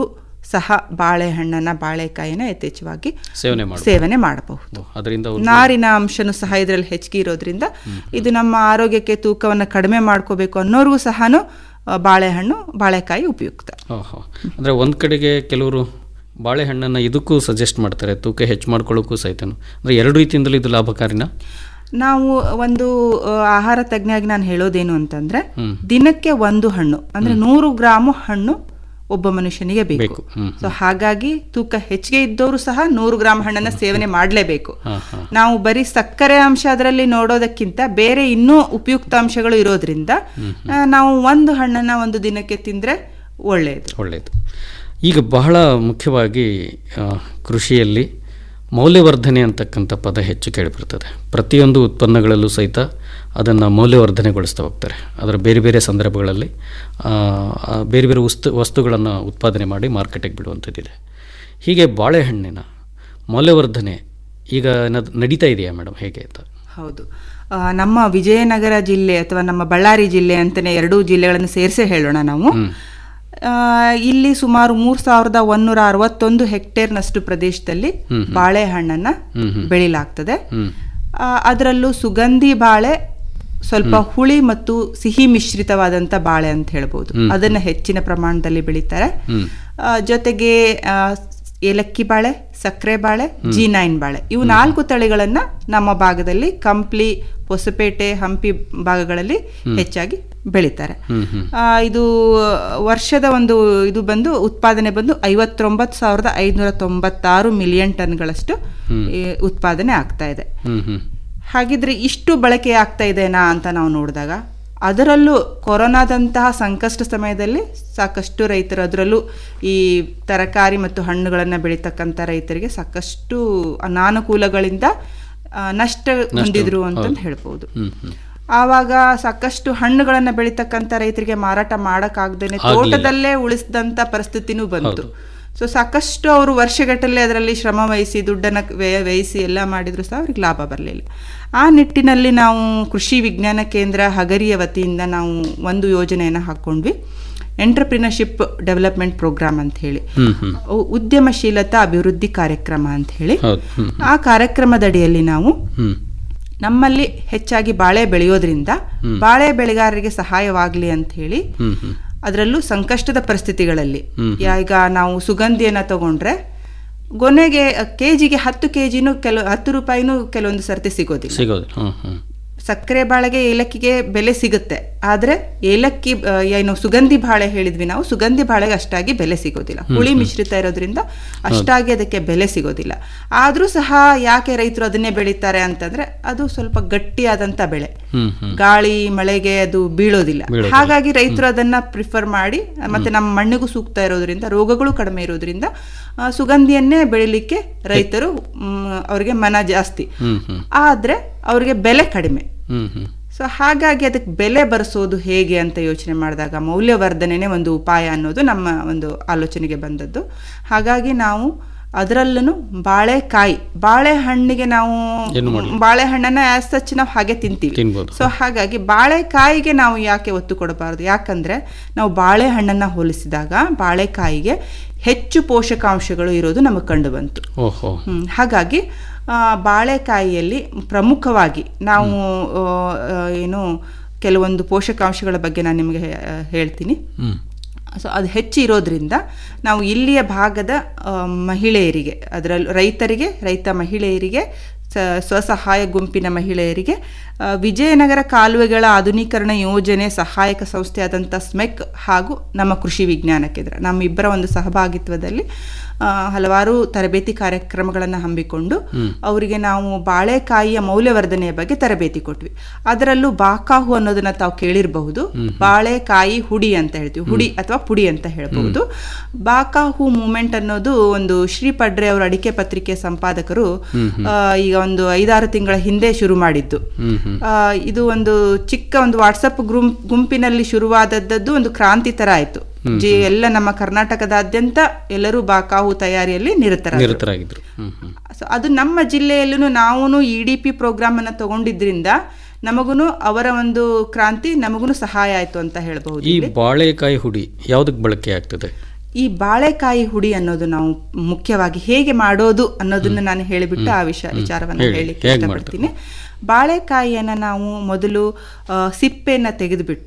Speaker 16: ಸಹ ಬಾಳೆಹಣ್ಣನ್ನ ಬಾಳೆಕಾಯಿನ ಯಥೇಚ್ಛವಾಗಿ
Speaker 15: ಸೇವನೆ ಮಾಡಬಹುದು.
Speaker 16: ಸೇವನೆ ಮಾಡಬಹುದು
Speaker 15: ಅದರಿಂದ
Speaker 16: ನಾರಿನ ಅಂಶನೂ ಸಹ ಇದರಲ್ಲಿ ಹೆಚ್ಚಿಗೆ ಇರೋದ್ರಿಂದ ಇದು ನಮ್ಮ ಆರೋಗ್ಯಕ್ಕೆ ತೂಕವನ್ನು ಕಡಿಮೆ ಮಾಡ್ಕೋಬೇಕು ಅನ್ನೋರ್ಗೂ ಸಹ ಬಾಳೆಹಣ್ಣು ಬಾಳೆಕಾಯಿ ಉಪಯುಕ್ತ
Speaker 15: ಓಹೋ ಅಂದರೆ ಒಂದು ಕಡೆಗೆ ಕೆಲವರು ಬಾಳೆಹಣ್ಣನ್ನು ಇದಕ್ಕೂ ಸಜೆಸ್ಟ್ ಮಾಡ್ತಾರೆ ತೂಕ ಹೆಚ್ಚು ಮಾಡ್ಕೊಳ್ಳೋಕ್ಕೂ ಸಹಿತನು ಅಂದರೆ ಎರಡು ರೀತಿಯಿಂದಲೂ ಇದು ಲಾಭಕಾರಿನಾ
Speaker 16: ನಾವು ಒಂದು ಆ, ಆಹಾರ ತಜ್ಞಾಗಿ ನಾನು ಹೇಳೋದೇನು ಅಂತಂದ್ರೆ
Speaker 15: ಹ್ಮ್.
Speaker 16: ದಿನಕ್ಕೆ ಒಂದು ಹಣ್ಣು ಅಂದ್ರೆ ನೂರು ಗ್ರಾಮು ಹಣ್ಣು ಒಬ್ಬ ಮನುಷ್ಯನಿಗೆ ಬೇಕು
Speaker 15: ಹ್ಮ್,
Speaker 16: ಸೊ ಹಾಗಾಗಿ ತೂಕ ಹೆಚ್ಚಿಗೆ ಇದ್ದವರು ಸಹ ನೂರು ಗ್ರಾಮ್ ಹಣ್ಣನ್ನ ಸೇವನೆ ಮಾಡಲೇಬೇಕು
Speaker 15: ಹಾಂ ಹಾಂ
Speaker 16: ನಾವು ಬರೀ ಸಕ್ಕರೆ ಅಂಶ ಅದರಲ್ಲಿ ನೋಡೋದಕ್ಕಿಂತ ಬೇರೆ ಇನ್ನೂ ಉಪಯುಕ್ತ ಅಂಶಗಳು ಇರೋದ್ರಿಂದ ಆ, ನಾವು ಒಂದು ಹಣ್ಣನ್ನ ಒಂದು ದಿನಕ್ಕೆ ತಿಂದ್ರೆ ಒಳ್ಳೆಯದು
Speaker 15: ಒಳ್ಳೆಯದು ಈಗ ಬಹಳ ಮುಖ್ಯವಾಗಿ ಆ, ಕೃಷಿಯಲ್ಲಿ ಮೌಲ್ಯವರ್ಧನೆ ಅಂತಕ್ಕಂಥ ಪದ ಹೆಚ್ಚು ಕೇಳಿಬರ್ತದೆ ಪ್ರತಿಯೊಂದು ಉತ್ಪನ್ನಗಳಲ್ಲೂ ಸಹಿತ ಅದನ್ನು ಮೌಲ್ಯವರ್ಧನೆಗೊಳಿಸ್ತಾ ಹೋಗ್ತಾರೆ ಅದರ ಬೇರೆ ಬೇರೆ ಸಂದರ್ಭಗಳಲ್ಲಿ ಆ, ಆ, ಬೇರೆ ಬೇರೆ ವಸ್ತು ವಸ್ತುಗಳನ್ನು ಉತ್ಪಾದನೆ ಮಾಡಿ ಮಾರ್ಕೆಟಿಗೆ ಬಿಡುವಂಥದ್ದಿದೆ ಹೀಗೆ ಬಾಳೆಹಣ್ಣಿನ ಮೌಲ್ಯವರ್ಧನೆ ಈಗ ನದ್- ನಡೀತಾ ಇದೆಯಾ ಮೇಡಮ್ ಹೇಗೆ ಅಂತ
Speaker 16: ಹೌದು ಆ, ನಮ್ಮ ವಿಜಯನಗರ ಜಿಲ್ಲೆ ಅಥವಾ ನಮ್ಮ ಬಳ್ಳಾರಿ ಜಿಲ್ಲೆ ಅಂತಾನೆ ಎರಡೂ ಜಿಲ್ಲೆಗಳನ್ನು ಸೇರಿಸೇ ಹೇಳೋಣ ನಾವು ಆ, ಇಲ್ಲಿ ಸುಮಾರು ಮೂರ್ ಸಾವಿರದ ಒಂದೂರ ಅರವತ್ತೊಂದು ಹೆಕ್ಟೇರ್ನಷ್ಟು ಪ್ರದೇಶದಲ್ಲಿ
Speaker 15: ಹ್ಮ್ ಹ್ಮ್.
Speaker 16: ಬಾಳೆಹಣ್ಣನ್ನ
Speaker 15: ಹ್ಮ್ ಹ್ಮ್.
Speaker 16: ಬೆಳಿಲಾಗ್ತದೆ
Speaker 15: ಹ್ಮ್
Speaker 16: ಆ, ಅದರಲ್ಲೂ ಸುಗಂಧಿ ಬಾಳೆ ಸ್ವಲ್ಪ ಹುಳಿ ಮತ್ತು ಸಿಹಿ ಮಿಶ್ರಿತವಾದಂತ ಬಾಳೆ ಅಂತ ಹೇಳ್ಬೋದು
Speaker 15: ಹ್ಮ್.
Speaker 16: ಅದನ್ನ ಹೆಚ್ಚಿನ ಪ್ರಮಾಣದಲ್ಲಿ ಬೆಳೀತಾರೆ
Speaker 15: ಹ್ಮ್
Speaker 16: ಆ, ಜೊತೆಗೆ ಆ, ಏಲಕ್ಕಿ ಬಾಳೆ ಸಕ್ಕರೆ ಬಾಳೆ
Speaker 15: ಹ್ಮ್.
Speaker 16: ಜಿ ನೈನ್ ಬಾಳೆ ಇವು ನಾಲ್ಕು ತಳಿಗಳನ್ನ ನಮ್ಮ ಭಾಗದಲ್ಲಿ ಕಂಪ್ಲಿ ಹೊಸಪೇಟೆ ಹಂಪಿ ಭಾಗಗಳಲ್ಲಿ
Speaker 15: ಹ್ಮ್.
Speaker 16: ಹೆಚ್ಚಾಗಿ ಬೆಳೀತಾರೆ
Speaker 15: ಹ್ಮ್ ಹ್ಮ್
Speaker 16: ಆ, ಇದು ವರ್ಷದ ಒಂದು ಇದು ಬಂದು ಉತ್ಪಾದನೆ ಬಂದು ಐವತ್ತೊಂಬತ್ತು ಸಾವಿರದ ಐದುನೂರ ತೊಂಬತ್ತಾರು ಮಿಲಿಯನ್ ಟನ್ಗಳಷ್ಟು
Speaker 15: ಹ್ಮ್.
Speaker 16: ಈ ಉತ್ಪಾದನೆ ಆಗ್ತಾ ಇದೆ
Speaker 15: ಹ್ಮ್ ಹ್ಮ್
Speaker 16: ಹಾಗಿದ್ರೆ ಇಷ್ಟು ಬಳಕೆ ಆಗ್ತಾ ಇದೆನಾ ಅಂತ ನಾವು ನೋಡಿದಾಗ ಅದರಲ್ಲೂ ಕೊರೋನಾದಂತಹ ಸಂಕಷ್ಟ ಸಮಯದಲ್ಲಿ ಸಾಕಷ್ಟು ರೈತರು ಅದರಲ್ಲೂ ಈ ತರಕಾರಿ ಮತ್ತು ಹಣ್ಣುಗಳನ್ನು ಬೆಳೀತಕ್ಕಂಥ ರೈತರಿಗೆ ಸಾಕಷ್ಟು ಅನಾನುಕೂಲಗಳಿಂದ ಆ, ನಷ್ಟ ಹೊಂದಿದ್ರು ಅಂತಂದು ಹೇಳ್ಬೋದು
Speaker 15: ಹ್ಮ್ ಹ್ಮ್
Speaker 16: ಆವಾಗ ಸಾಕಷ್ಟು ಹಣ್ಣುಗಳನ್ನ ಬೆಳೀತಕ್ಕಂಥ ರೈತರಿಗೆ ಮಾರಾಟ ಮಾಡಕ್ಕಾಗ್ದೇನೆ
Speaker 15: ಆಗ್ಲಿಲ್ಲ.
Speaker 16: ತೋಟದಲ್ಲೇ ಉಳಿಸಿದಂತ ಪರಿಸ್ಥಿತಿನೂ ಬಂತು ಸೊ ಸಾಕಷ್ಟು ಅವರು ವರ್ಷಗಟ್ಟಲೆ ಅದರಲ್ಲಿ ಶ್ರಮ ವಹಿಸಿ ದುಡ್ಡನ್ನ ವ್ಯಯ ವ್ಯಯಿಸಿ ಎಲ್ಲ ಮಾಡಿದ್ರು ಸಹ ಅವ್ರಿಗೆ ಲಾಭ ಬರಲಿಲ್ಲ ಆ ನಿಟ್ಟಿನಲ್ಲಿ ನಾವು ಕೃಷಿ ವಿಜ್ಞಾನ ಕೇಂದ್ರ ಹಗರಿಯ ವತಿಯಿಂದ ನಾವು ಒಂದು ಯೋಜನೆಯನ್ನು ಹಾಕ್ಕೊಂಡ್ವಿ ಎಂಟರ್ಪ್ರಿನರ್ಶಿಪ್ ಡೆವಲಪ್ಮೆಂಟ್ ಪ್ರೋಗ್ರಾಮ್ ಅಂತ ಹೇಳಿ
Speaker 15: ಹ್ಮ್ ಹ್ಮ್
Speaker 16: ಉ- ಉದ್ಯಮಶೀಲತಾ ಅಭಿವೃದ್ಧಿ ಕಾರ್ಯಕ್ರಮ ಅಂತ ಹೇಳಿ
Speaker 15: ಹೌದು ಹ್ಮ್
Speaker 16: ಆ ಕಾರ್ಯಕ್ರಮದಡಿಯಲ್ಲಿ ನಾವು
Speaker 15: ಹ್ಮ್
Speaker 16: ನಮ್ಮಲ್ಲಿ ಹೆಚ್ಚಾಗಿ ಬಾಳೆ ಬೆಳೆಯೋದ್ರಿಂದ
Speaker 15: ಹ್ಮ್.
Speaker 16: ಬಾಳೆ ಬೆಳೆಗಾರರಿಗೆ ಸಹಾಯವಾಗಲಿ ಅಂತ ಹೇಳಿ
Speaker 15: ಹ್ಮ್ ಹ್ಮ್
Speaker 16: ಅದರಲ್ಲೂ ಸಂಕಷ್ಟದ ಪರಿಸ್ಥಿತಿಗಳಲ್ಲಿ
Speaker 15: ಹ್ಮ್.
Speaker 16: ಯಾ- ಈಗ ನಾವು ಸುಗಂಧಿಯನ್ನ ತಗೊಂಡ್ರೆ ಗೊನೆಗೆ ಕೆಜಿಗೆ ಹತ್ತು ಕೆಜಿನೂ ಕೆಲವು ಹತ್ತು ರೂಪಾಯಿನೂ ಕೆಲವೊಂದು ಸರ್ತಿ ಸಿಗೋದಿಲ್ಲ
Speaker 15: ಸಿಗೋದು ಹ್ಮ್ ಹ್ಮ್
Speaker 16: ಸಕ್ಕರೆ ಬಾಳೆಗೆ ಏಲಕ್ಕಿಗೆ ಬೆಲೆ ಸಿಗುತ್ತೆ ಆದ್ರೆ ಏಲಕ್ಕಿ ಆ, ಏನು ಸುಗಂಧಿ ಬಾಳೆ ಹೇಳಿದ್ವಿ ನಾವು ಸುಗಂಧಿ ಬಾಳೆಗೆ ಅಷ್ಟಾಗಿ ಬೆಲೆ ಸಿಗೋದಿಲ್ಲ
Speaker 15: ಹ್ಮ್,
Speaker 16: ಹುಳಿ
Speaker 15: ಹ್ಮ್.
Speaker 16: ಮಿಶ್ರಿತ ಇರೋದ್ರಿಂದ ಅಷ್ಟಾಗಿ ಅದಕ್ಕೆ ಬೆಲೆ ಸಿಗೋದಿಲ್ಲ ಆದ್ರೂ ಸಹ ಯಾಕೆ ರೈತರು ಅದನ್ನೇ ಬೆಳೀತಾರೆ ಅಂತಂದ್ರೆ ಅದು ಸ್ವಲ್ಪ ಗಟ್ಟಿಯಾದಂತ ಬೆಳೆ
Speaker 15: ಹ್ಮ್ ಹ್ಮ್
Speaker 16: ಗಾಳಿ ಮಳೆಗೆ ಅದು ಬೀಳೋದಿಲ್ಲ
Speaker 15: ಬೀಳೋದಿಲ್ಲ.
Speaker 16: ಹಾಗಾಗಿ ರೈತರು ಅದನ್ನ ಪ್ರಿಫರ್ ಮಾಡಿ ಮತ್ತೆ ನಮ್ಮ ಮಣ್ಣಿಗೂ ಸೂಕ್ತ ಇರೋದ್ರಿಂದ ರೋಗಗಳು ಕಡಿಮೆ ಇರೋದ್ರಿಂದ ಆ, ಸುಗಂಧಿಯನ್ನೇ ಬೆಳಿಲಿಕ್ಕೆ ರೈತರು ಮ್, ಅವ್ರಿಗೆ ಮನ ಜಾಸ್ತಿ
Speaker 15: ಹ್ಮ್ ಹ್ಮ್
Speaker 16: ಆದ್ರೆ ಅವ್ರಿಗೆ ಬೆಲೆ ಕಡಿಮೆ
Speaker 15: ಹ್ಮ್ ಹ್ಮ್
Speaker 16: ಸೊ ಹಾಗಾಗಿ ಅದಕ್ಕೆ ಬೆಲೆ ಬರೆಸೋದು ಹೇಗೆ ಅಂತ ಯೋಚನೆ ಮಾಡಿದಾಗ ಮೌಲ್ಯವರ್ಧನೆನೇ ಒಂದು ಉಪಾಯ ಅನ್ನೋದು ನಮ್ಮ ಒಂದು ಆಲೋಚನೆಗೆ ಬಂದದ್ದು ಹಾಗಾಗಿ ನಾವು ಅದರಲ್ಲೂ ಬಾಳೆಕಾಯಿ ಬಾಳೆಹಣ್ಣಿಗೆ ನಾವು
Speaker 15: ಏನು ಮಾಡ್ಲಿಕ್ಕೆ?
Speaker 16: ಬಾಳೆಹಣ್ಣನ್ನ ಆಸ್ ಸಚ್ ನಾವು ಹಾಗೆ ತಿಂತೀವಿ
Speaker 15: ತಿನ್ಬೋದು.
Speaker 16: ಸೊ ಹಾಗಾಗಿ ಬಾಳೆಕಾಯಿಗೆ ನಾವು ಯಾಕೆ ಒತ್ತು ಕೊಡಬಾರದು ಯಾಕಂದ್ರೆ ನಾವು ಬಾಳೆಹಣ್ಣನ್ನ ಹೋಲಿಸಿದಾಗ ಬಾಳೆಕಾಯಿಗೆ ಹೆಚ್ಚು ಪೋಷಕಾಂಶಗಳು ಇರೋದು ನಮಗೆ ಕಂಡು ಬಂತು
Speaker 15: ಓಹೋ
Speaker 16: ಹ್ಮ್, ಹಾಗಾಗಿ ಆ, ಬಾಳೆಕಾಯಿಯಲ್ಲಿ ಪ್ರಮುಖವಾಗಿ ನಾವು ಆ, ಆ, ಏನು ಕೆಲವೊಂದು ಪೋಷಕಾಂಶಗಳ ಬಗ್ಗೆ ನಾನು ನಿಮಗೆ ಹೇ- ಹೇಳ್ತೀನಿ
Speaker 15: ಹ್ಮ್
Speaker 16: ಸೊ ಅದು ಹೆಚ್ಚು ಇರೋದ್ರಿಂದ ನಾವು ಇಲ್ಲಿಯ ಭಾಗದ ಆ, ಮಹಿಳೆಯರಿಗೆ ಅದರಲ್ಲೂ ರೈತರಿಗೆ ರೈತ ಮಹಿಳೆಯರಿಗೆ ಸ- ಸ್ವಸಹಾಯ ಗುಂಪಿನ ಮಹಿಳೆಯರಿಗೆ ಆ, ವಿಜಯನಗರ ಕಾಲುವೆಗಳ ಆಧುನೀಕರಣ ಯೋಜನೆ ಸಹಾಯಕ ಸಂಸ್ಥೆಯಾದಂಥ ಸ್ಮೆಕ್ ಹಾಗೂ ನಮ್ಮ ಕೃಷಿ ವಿಜ್ಞಾನ ಕೇಂದ್ರ ನಮ್ಮಿಬ್ಬರ ಒಂದು ಸಹಭಾಗಿತ್ವದಲ್ಲಿ ಆ, ಹಲವಾರು ತರಬೇತಿ ಕಾರ್ಯಕ್ರಮಗಳನ್ನು ಹಮ್ಮಿಕೊಂಡು
Speaker 15: ಹ್ಮ್.
Speaker 16: ಅವರಿಗೆ ನಾವು ಬಾಳೆಕಾಯಿಯ ಮೌಲ್ಯವರ್ಧನೆಯ ಬಗ್ಗೆ ತರಬೇತಿ ಕೊಟ್ವಿ ಅದರಲ್ಲೂ ಬಾಕಾಹು ಅನ್ನೋದನ್ನ ತಾವು ಕೇಳಿರಬಹುದು
Speaker 15: ಹ್ಮ್.
Speaker 16: ಬಾಳೆಕಾಯಿ ಹುಡಿ ಅಂತ ಹೇಳ್ತೀವಿ ಹುಡಿ ಅಥವಾ ಪುಡಿ ಅಂತ ಹೇಳ್ಬಹುದು ಬಾಕಾಹು ಮೂಮೆಂಟ್ ಅನ್ನೋದು ಒಂದು ಶ್ರೀ ಪಡ್ರೆ ಅವರ ಅಡಿಕೆ ಪತ್ರಿಕೆ ಸಂಪಾದಕರು
Speaker 15: ಹ್ಮ್ ಹ್ಮ್.
Speaker 16: ಆ, ಈಗ ಒಂದು ಐದಾರು ತಿಂಗಳ ಹಿಂದೆ ಶುರು ಮಾಡಿದ್ದು
Speaker 15: ಹ್ಮ್ ಹ್ಮ್
Speaker 16: ಆ, ಇದು ಒಂದು ಚಿಕ್ಕ ಒಂದು ವಾಟ್ಸಪ್ ಗುಂಪ್ ಗುಂಪಿನಲ್ಲಿ ಶುರುವಾದದ್ದು ಒಂದು ಕ್ರಾಂತಿ ತರ ಆಯ್ತು
Speaker 15: ಹ್ಮ್
Speaker 16: ಜಿ ಎಲ್ಲ ನಮ್ಮ ಕರ್ನಾಟಕದಾದ್ಯಂತ ಎಲ್ಲರೂ ಬಾಕಾಹು ತಯಾರಿಯಲ್ಲಿ ನಿರತರಾದರು
Speaker 15: ನಿರತರಾಗಿದ್ರು ಹ್ಮ್ ಹ್ಮ್
Speaker 16: ಸೊ ಅದು ನಮ್ಮ ಜಿಲ್ಲೆಯಲ್ಲೂ ನಾವು ಇ ಡಿ ಪಿ ಪ್ರೋಗ್ರಾಮ್ ಅನ್ನ ತಗೊಂಡಿದ್ರಿಂದ ನಮಗೂ ಅವರ ಒಂದು ಕ್ರಾಂತಿ ನಮಗೂ ಸಹಾಯ ಆಯ್ತು ಅಂತ ಹೇಳ್ಬಹುದು
Speaker 15: ಈ
Speaker 16: ಇಲ್ಲಿ.
Speaker 15: ಬಾಳೆಕಾಯಿ ಹುಡಿ ಯಾವುದಕ್ಕೆ ಬಳಕೆ ಆಗ್ತದೆ
Speaker 16: ಈ ಬಾಳೆಕಾಯಿ ಹುಡಿ ಅನ್ನೋದು ನಾವು ಮುಖ್ಯವಾಗಿ ಹೇಗೆ ಮಾಡೋದು ಅನ್ನೋದನ್ನ ನಾನು ಹೇಳಿಬಿಟ್ಟು ಆ ವಿಷಯ ವಿಚಾರವನ್ನು
Speaker 15: ಹೇಳಿ,
Speaker 16: ಹೇಳಿಕ್ಕೆ
Speaker 15: ಹೇಗ್
Speaker 16: ಇಷ್ಟಪಡ್ತೀನಿ ಬಾಳೆಕಾಯಿಯನ್ನು ನಾವು ಮೊದಲು ಆ, ಸಿಪ್ಪೆನ ತೆಗೆದುಬಿಟ್ಟು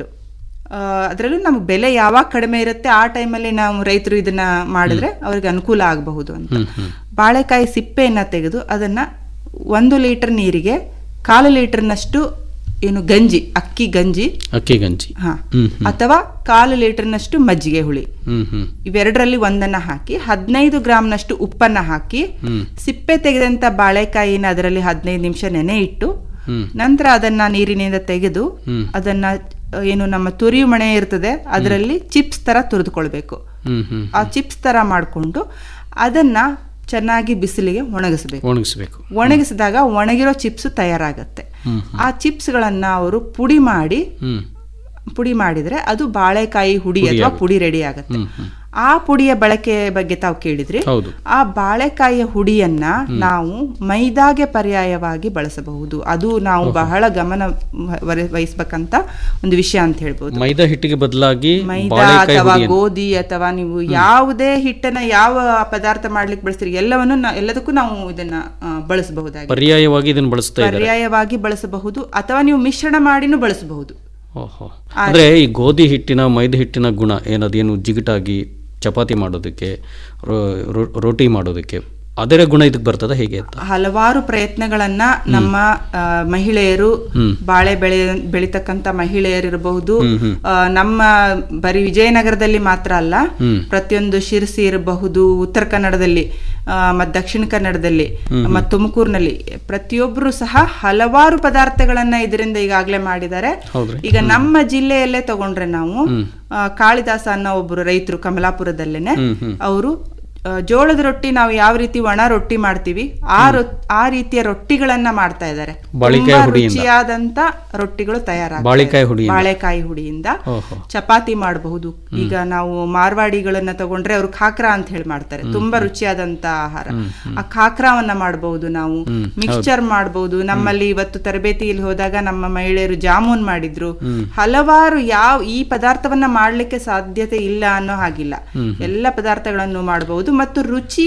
Speaker 16: ಅದರಲ್ಲೂ ನಮ್ಗೆ ಬೆಲೆ ಯಾವಾಗ ಕಡಿಮೆ ಇರುತ್ತೆ ಆ ಟೈಮಲ್ಲಿ ನಾವು ರೈತರು ಇದನ್ನ ಮಾಡಿದ್ರೆ ಅವ್ರಿಗೆ ಅನುಕೂಲ ಆಗಬಹುದು ಅಂತ
Speaker 15: ಹ್ಮ್ ಹ್ಮ್
Speaker 16: ಬಾಳೆಕಾಯಿ ಸಿಪ್ಪೆಯನ್ನ ತೆಗೆದು ಅದನ್ನ ಒಂದು ಲೀಟರ್ ನೀರಿಗೆ ಕಾಲು ಲೀಟರ್ನಷ್ಟು ಏನು ಗಂಜಿ ಅಕ್ಕಿ ಗಂಜಿ
Speaker 15: ಅಕ್ಕಿ ಗಂಜಿ
Speaker 16: ಹಾ
Speaker 15: ಹ್ಮ್ ಹ್ಮ್
Speaker 16: ಅಥವಾ ಕಾಲು ಲೀಟರ್ನಷ್ಟು ಮಜ್ಜಿಗೆ ಹುಳಿ
Speaker 15: ಹ್ಮ್ ಹ್ಮ್
Speaker 16: ಇವೆರಡರಲ್ಲಿ ಒಂದನ್ನ ಹಾಕಿ ಹದಿನೈದು ಗ್ರಾಮ್ನಷ್ಟು ಉಪ್ಪನ್ನ ಹಾಕಿ
Speaker 15: ಹ್ಮ್
Speaker 16: ಸಿಪ್ಪೆ ತೆಗೆದಂತ ಬಾಳೆಕಾಯಿನ ಅದರಲ್ಲಿ ಹದಿನೈದು ನಿಮಿಷ ನೆನೆ ಇಟ್ಟು
Speaker 15: ಹ್ಮ್
Speaker 16: ನಂತರ ಅದನ್ನ ನೀರಿನಿಂದ ತೆಗೆದು
Speaker 15: ಹ್ಮ್.
Speaker 16: ಅದನ್ನ ಅ, ಏನು ನಮ್ಮ ತುರಿಯು ಮಣೆ ಇರ್ತದೆ ಅದರಲ್ಲಿ ಚಿಪ್ಸ್ ತರ ತುರಿದುಕೊಳ್ಬೇಕು
Speaker 15: ಹ್ಮ್ ಹ್ಮ್
Speaker 16: ಆ ಚಿಪ್ಸ್ ತರ ಮಾಡಿಕೊಂಡು ಅದನ್ನ ಚೆನ್ನಾಗಿ ಬಿಸಿಲಿಗೆ ಒಣಗಿಸಬೇಕು
Speaker 15: ಒಣಗಿಸ್ಬೇಕು
Speaker 16: ಒಣಗಿಸಿದಾಗ ಒಣಗಿರೋ ಚಿಪ್ಸ್ ತಯಾರಾಗತ್ತೆ
Speaker 15: ಹ್ಮ್
Speaker 16: ಆ ಚಿಪ್ಸ್ಗಳನ್ನ ಅವರು ಪುಡಿ ಮಾಡಿ
Speaker 15: ಹ್ಮ್
Speaker 16: ಪುಡಿ ಮಾಡಿದ್ರೆ ಅದು ಬಾಳೆಕಾಯಿ ಹುಡಿ
Speaker 15: ಹುಡಿ
Speaker 16: ಅಥವಾ
Speaker 15: ಆಗುತ್ತೆ.
Speaker 16: ಪುಡಿ ರೆಡಿ ಆಗುತ್ತೆ
Speaker 15: ಹ್ಮ್ ಹ್ಮ್
Speaker 16: ಆ ಪುಡಿಯ ಬಳಕೆ ಬಗ್ಗೆ ತಾವು ಕೇಳಿದ್ರಿ
Speaker 15: ಹೌದು.
Speaker 16: ಆ ಬಾಳೆಕಾಯಿಯ ಹುಡಿಯನ್ನ ನಾವು ಮೈದಾಗೆ ಪರ್ಯಾಯವಾಗಿ ಬಳಸಬಹುದು ಅದು ನಾವು ಬಹಳ ಗಮನ ವರ- ವಹಿಸ್ಬೇಕಂತ ಒಂದು ವಿಷಯ ಅಂತ ಹೇಳ್ಬೋದು
Speaker 15: ಮೈದಾ ಹಿಟ್ಟಿಗೆ ಬದಲಾಗಿ
Speaker 16: ಮೈದಾ
Speaker 15: ಬಾಳೆಕಾಯಿ
Speaker 16: ಅಥವಾ
Speaker 15: ಹುಡಿಯನ್ನು
Speaker 16: ಗೋಧಿ ಅಥವಾ ನೀವು ಯಾವುದೇ ಹಿಟ್ಟನ್ನ ಯಾವ ಪದಾರ್ಥ ಮಾಡ್ಲಿಕ್ಕೆ ಬಳಸ್ತೀರಿ ಎಲ್ಲವನ್ನು ನಾ- ಎಲ್ಲದಕ್ಕೂ ನಾವು ಇದನ್ನ ಆ, ಬಳಸಬಹುದಾಗಿದೆ
Speaker 15: ಪರ್ಯಾಯವಾಗಿ ಇದನ್ನು ಬಳಸ್ತಾ ಇದ್ದಾರೆ
Speaker 16: ಪರ್ಯಾಯವಾಗಿ ಬಳಸಬಹುದು ಅಥವಾ ನೀವು ಮಿಶ್ರಣ ಮಾಡಿನೂ ಬಳಸಬಹುದು
Speaker 15: ಓಹೋ ಅಂದ್ರೆ ಈ ಗೋಧಿ ಹಿಟ್ಟಿನ ಮೈದಾ ಹಿಟ್ಟಿನ ಗುಣ ಏನದೇನು ಜಿಗಿಟಾಗಿ ಚಪಾತಿ ಮಾಡೋದಕ್ಕೆ ರೋ- ರೋ- ರೋಟಿ ಮಾಡೋದಕ್ಕೆ ಅದರ ಗುಣ ಇದಕ್ಕೆ ಬರ್ತದ ಹೇಗೆ ಅಂತ
Speaker 16: ಹಲವಾರು ಪ್ರಯತ್ನಗಳನ್ನ ನಮ್ಮ ಆ, ಮಹಿಳೆಯರು
Speaker 15: ಹ್ಮ್.
Speaker 16: ಬಾಳೆ ಬೆಳೆ ಬೆಳಿತಕ್ಕಂತ ಮಹಿಳೆಯರಿರಬಹುದು
Speaker 15: ಹ್ಮ್, ಹ್ಮ್.
Speaker 16: ಆ, ನಮ್ಮ ಬರೀ ವಿಜಯನಗರದಲ್ಲಿ ಮಾತ್ರ ಅಲ್ಲ
Speaker 15: ಹ್ಮ್.
Speaker 16: ಪ್ರತಿಯೊಂದು ಶಿರಸಿ ಇರಬಹುದು ಉತ್ತರ ಕನ್ನಡದಲ್ಲಿ ಮತ್ತು ದಕ್ಷಿಣ ಕನ್ನಡದಲ್ಲಿ
Speaker 15: ಹ್ಮ್, ಹ್ಮ್.
Speaker 16: ಮತ್ತು ತುಮಕೂರಿನಲ್ಲಿ ಪ್ರತಿಯೊಬ್ಬರು ಸಹ ಹಲವಾರು ಪದಾರ್ಥಗಳನ್ನ ಇದರಿಂದ ಈಗಾಗಲೇ ಮಾಡಿದ್ದಾರೆ
Speaker 15: ಹೌದ್ರಿ
Speaker 16: ಈಗ ನಮ್ಮ ಜಿಲ್ಲೆಯಲ್ಲೇ ತಗೊಂಡ್ರೆ ನಾವು
Speaker 15: ಹ್ಮ್.
Speaker 16: ಆ, ಕಾಳಿದಾಸ ಅನ್ನೋ ಒಬ್ಬರು ರೈತರು ಕಮಲಾಪುರದಲ್ಲೇನೆ
Speaker 15: ಹ್ಮ್, ಹ್ಮ್.
Speaker 16: ಅವರು ಆ, ಜೋಳದ ರೊಟ್ಟಿ ನಾವು ಯಾವ ರೀತಿ ಒಣ ರೊಟ್ಟಿ ಮಾಡ್ತೀವಿ ಆ ರೊ ಆ ರೀತಿಯ ರೊಟ್ಟಿಗಳನ್ನ ಮಾಡ್ತಾ ಇದ್ದಾರೆ
Speaker 15: ಬಾಳಿಕಾಯಿ
Speaker 16: ತುಂಬಾ
Speaker 15: ಹುಡಿಯಿಂದ.
Speaker 16: ರುಚಿಯಾದಂತ ರೊಟ್ಟಿಗಳು ತಯಾರಾಗ್ತವೆ
Speaker 15: ಬಾಳಿಕಾಯಿ ಹುಡಿಯಿಂದ.
Speaker 16: ಬಾಳೆಕಾಯಿ ಹುಡಿಯಿಂದ
Speaker 15: ಓಹೋ.
Speaker 16: ಚಪಾತಿ ಮಾಡಬಹುದು ಈಗ ನಾವು ಮಾರ್ವಾಡಿಗಳನ್ನ ತಗೊಂಡ್ರೆ ಅವರು ಖಾಕ್ರಾ ಅಂತ ಹೇಳಿ ಮಾಡ್ತಾರೆ ತುಂಬಾ ರುಚಿಯಾದಂತ ಆಹಾರ
Speaker 15: ಹ್ಮ್, ಹ್ಮ್.
Speaker 16: ಆ ಖಾಕ್ರಾವನ್ನ ಮಾಡಬಹುದು ನಾವು
Speaker 15: ಹ್ಮ್,
Speaker 16: ಮಿಕ್ಸ್ಚರ್ ಮಾಡಬಹುದು ನಮ್ಮಲ್ಲಿ ಇವತ್ತು ತರಬೇತಿಯಲ್ಲಿ ಹೋದಾಗ ನಮ್ಮ ಮಹಿಳೆಯರು ಜಾಮೂನ್ ಮಾಡಿದ್ರು
Speaker 15: ಹ್ಮ್.
Speaker 16: ಹಲವಾರು ಯಾವ ಈ ಪದಾರ್ಥವನ್ನ ಮಾಡ್ಲಿಕ್ಕೆ ಸಾಧ್ಯತೆ ಇಲ್ಲ ಅನ್ನೋ ಹಾಗಿಲ್ಲ
Speaker 15: ಹ್ಮ್,
Speaker 16: ಎಲ್ಲ ಪದಾರ್ಥಗಳನ್ನು ಮಾಡಬಹುದು ಮತ್ತು ರುಚಿ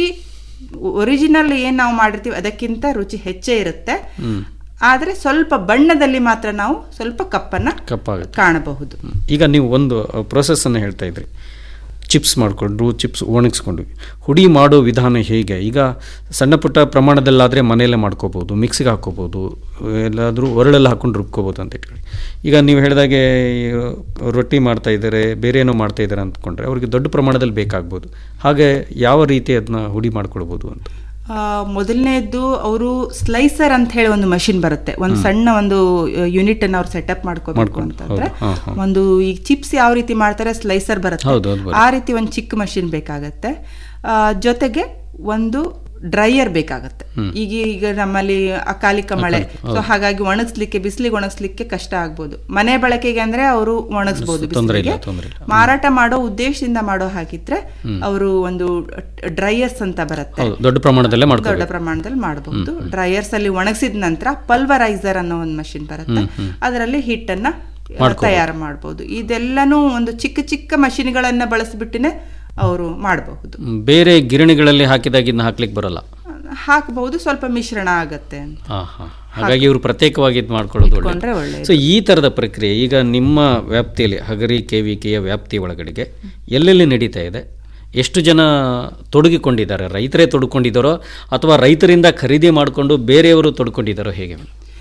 Speaker 16: ಒರಿಜಿನಲ್ ಏನ್ ನಾವು ಮಾಡಿರ್ತೀವಿ ಅದಕ್ಕಿಂತ ರುಚಿ ಹೆಚ್ಚೇ ಇರುತ್ತೆ
Speaker 15: ಹ್ಮ್
Speaker 16: ಆದ್ರೆ ಸ್ವಲ್ಪ ಬಣ್ಣದಲ್ಲಿ ಮಾತ್ರ ನಾವು ಸ್ವಲ್ಪ ಕಪ್ಪನ್ನ
Speaker 15: ಕಪ್ಪಾಗುತ್ತೆ
Speaker 16: ಕಾಣಬಹುದು
Speaker 15: ಈಗ ನೀವು ಒಂದು ಪ್ರೊಸೆಸ್ ಅನ್ನು ಹೇಳ್ತಾ ಇದ್ರಿ ಚಿಪ್ಸ್ ಮಾಡಿಕೊಂಡು ಚಿಪ್ಸ್ ಒಣಗಿಸ್ಕೊಂಡು ಹುಡಿ ಮಾಡೋ ವಿಧಾನ ಹೇಗೆ ಈಗ ಸಣ್ಣ ಪುಟ್ಟ ಪ್ರಮಾಣದಲ್ಲಾದರೆ ಮನೆಯಲ್ಲೇ ಮಾಡ್ಕೋಬೋದು ಮಿಕ್ಸಿಗೆ ಹಾಕ್ಕೋಬೋದು ಎಲ್ಲಾದರೂ ಒರಳಲ್ಲಿ ಹಾಕೊಂಡು ರುಬ್ಕೋಬೋದು ಅಂತ ಇಟ್ಕೊಳ್ಳಿ ಈಗ ನೀವು ಹೇಳಿದಾಗೆ ಈ ರೊಟ್ಟಿ ಮಾಡ್ತಾ ಇದ್ದಾರೆ ಬೇರೆ ಏನೋ ಮಾಡ್ತಾ ಇದ್ದಾರೆ ಅಂದ್ಕೊಂಡ್ರೆ ಅವ್ರಿಗೆ ದೊಡ್ಡ ಪ್ರಮಾಣದಲ್ಲಿ ಬೇಕಾಗ್ಬೋದು ಹಾಗೆ ಯಾವ ರೀತಿ ಅದನ್ನ ಹುಡಿ ಮಾಡ್ಕೊಳ್ಬೋದು ಅಂತ
Speaker 16: ಆ, ಮೊದಲನೇದ್ದು ಅವರು ಸ್ಲೈಸರ್ ಅಂತ ಹೇಳಿ ಒಂದು ಮಷಿನ್ ಬರುತ್ತೆ ಒಂದು ಸಣ್ಣ ಒಂದು ಯೂನಿಟ್ ಅನ್ನ ಅವ್ರು ಸೆಟಪ್ ಮಾಡ್ಕೋಬೇಕು
Speaker 15: ಮಾಡ್ಕೊಂಡು,
Speaker 16: ಅಂತಂದ್ರೆ
Speaker 15: ಹೌದು, ಹಾ, ಹಾ.
Speaker 16: ಒಂದು ಈಗ ಚಿಪ್ಸ್ ಯಾವ ರೀತಿ ಮಾಡ್ತಾರೆ ಸ್ಲೈಸರ್ ಬರುತ್ತೆ
Speaker 15: ಹೌದು, ಅದು ಬರುತ್ತೆ.
Speaker 16: ಆ ರೀತಿ ಒಂದು ಚಿಕ್ಕ ಮಷಿನ್ ಬೇಕಾಗತ್ತೆ ಆ, ಜೊತೆಗೆ ಒಂದು ಡ್ರೈಯರ್ ಬೇಕಾಗತ್ತೆ
Speaker 15: ಹ್ಮ್.
Speaker 16: ಈಗ ಈಗ ನಮ್ಮಲ್ಲಿ ಅಕಾಲಿಕ ಮಳೆ
Speaker 15: ಅಕಾಲಿಕ, ಹೌದು.
Speaker 16: ಸೊ ಹಾಗಾಗಿ ಒಣಗಿಸ್ಲಿಕ್ಕೆ ಬಿಸಿಲಿಗೆ ಒಣಗಿಸ್ಲಿಕ್ಕೆ ಕಷ್ಟ ಆಗ್ಬೋದು ಮನೆ ಬಳಕೆಗೆ ಅಂದ್ರೆ ಅವರು ಒಣಗಿಸ್ಬೋದು
Speaker 15: ತೊಂದ್ರೆ ಇಲ್ಲ,
Speaker 16: ಬಿಸಿಲಿಗೆ
Speaker 15: ತೊಂದ್ರೆ ಇಲ್ಲ.
Speaker 16: ಮಾರಾಟ ಮಾಡೋ ಉದ್ದೇಶದಿಂದ ಮಾಡೋ ಹಾಗಿದ್ರೆ
Speaker 15: ಹ್ಮ್.
Speaker 16: ಅವರು ಒಂದು ಡ್ರೈಯರ್ಸ್ ಅಂತ ಬರುತ್ತೆ
Speaker 15: ಹೌದು ದೊಡ್ಡ ಪ್ರಮಾಣದಲ್ಲೇ
Speaker 16: ದೊಡ್ಡ
Speaker 15: ಮಾಡ್ಕೋಬೇಕು
Speaker 16: ಪ್ರಮಾಣದಲ್ಲಿ ಮಾಡಬಹುದು ಡ್ರೈಯರ್ಸ್ ಅಲ್ಲಿ ಒಣಗಿಸಿದ ನಂತರ ಪಲ್ವರೈಸರ್ ಅನ್ನೋ ಒಂದು ಮಷಿನ್ ಬರುತ್ತೆ
Speaker 15: ಹ್ಮ್, ಹ್ಮ್.
Speaker 16: ಅದರಲ್ಲಿ ಹಿಟ್ಟನ್ನ ಆ,
Speaker 15: ಮಾಡ್ಕೊಬೋದು.
Speaker 16: ತಯಾರು ಮಾಡಬಹುದು ಇದೆಲ್ಲನೂ ಒಂದು ಚಿಕ್ಕ ಚಿಕ್ಕ ಮಷಿನ್ಗಳನ್ನ ಬಳಸಿಬಿಟ್ಟಿನೇ ಅವರು ಮಾಡಬಹುದು
Speaker 15: ಹ್ಮ್, ಬೇರೆ ಗಿರಣಿಗಳಲ್ಲಿ ಹಾಕಿದಾಗ ಇದನ್ನ ಹಾಕ್ಲಿಕ್ಕೆ ಬರಲ್ಲ
Speaker 16: ಹಾಕಬಹುದು ಸ್ವಲ್ಪ ಮಿಶ್ರಣ ಆಗತ್ತೆ ಅಂತ
Speaker 15: ಹಾ ಹಾ ಹಾಗಾಗಿ ಇವರು ಪ್ರತ್ಯೇಕವಾಗಿ ಇದು ಮಾಡ್ಕೊಳ್ಳೋದು
Speaker 16: ಇಟ್ಕೊಂಡ್ರೆ
Speaker 15: ಒಳ್ಳೆಯದು
Speaker 16: ಒಳ್ಳೆಯದು.
Speaker 15: ಸೊ ಈ ಥರದ ಪ್ರಕ್ರಿಯೆ ಈಗ ನಿಮ್ಮ ವ್ಯಾಪ್ತಿಯಲ್ಲಿ ಹಗರಿ ಕೆವಿಕೆಯ ವ್ಯಾಪ್ತಿ ಒಳಗಡೆಗೆ ಎಲ್ಲೆಲ್ಲಿ ನಡೀತಾ ಇದೆ ಎಷ್ಟು ಜನ ತೊಡಗಿಕೊಂಡಿದ್ದಾರೆ ರೈತರೇ ತೊಡ್ಕೊಂಡಿದ್ದಾರೋ ಅಥವಾ ರೈತರಿಂದ ಖರೀದಿ ಮಾಡಿಕೊಂಡು ಬೇರೆಯವರು ತೊಡ್ಕೊಂಡಿದ್ದಾರೋ ಹೇಗೆ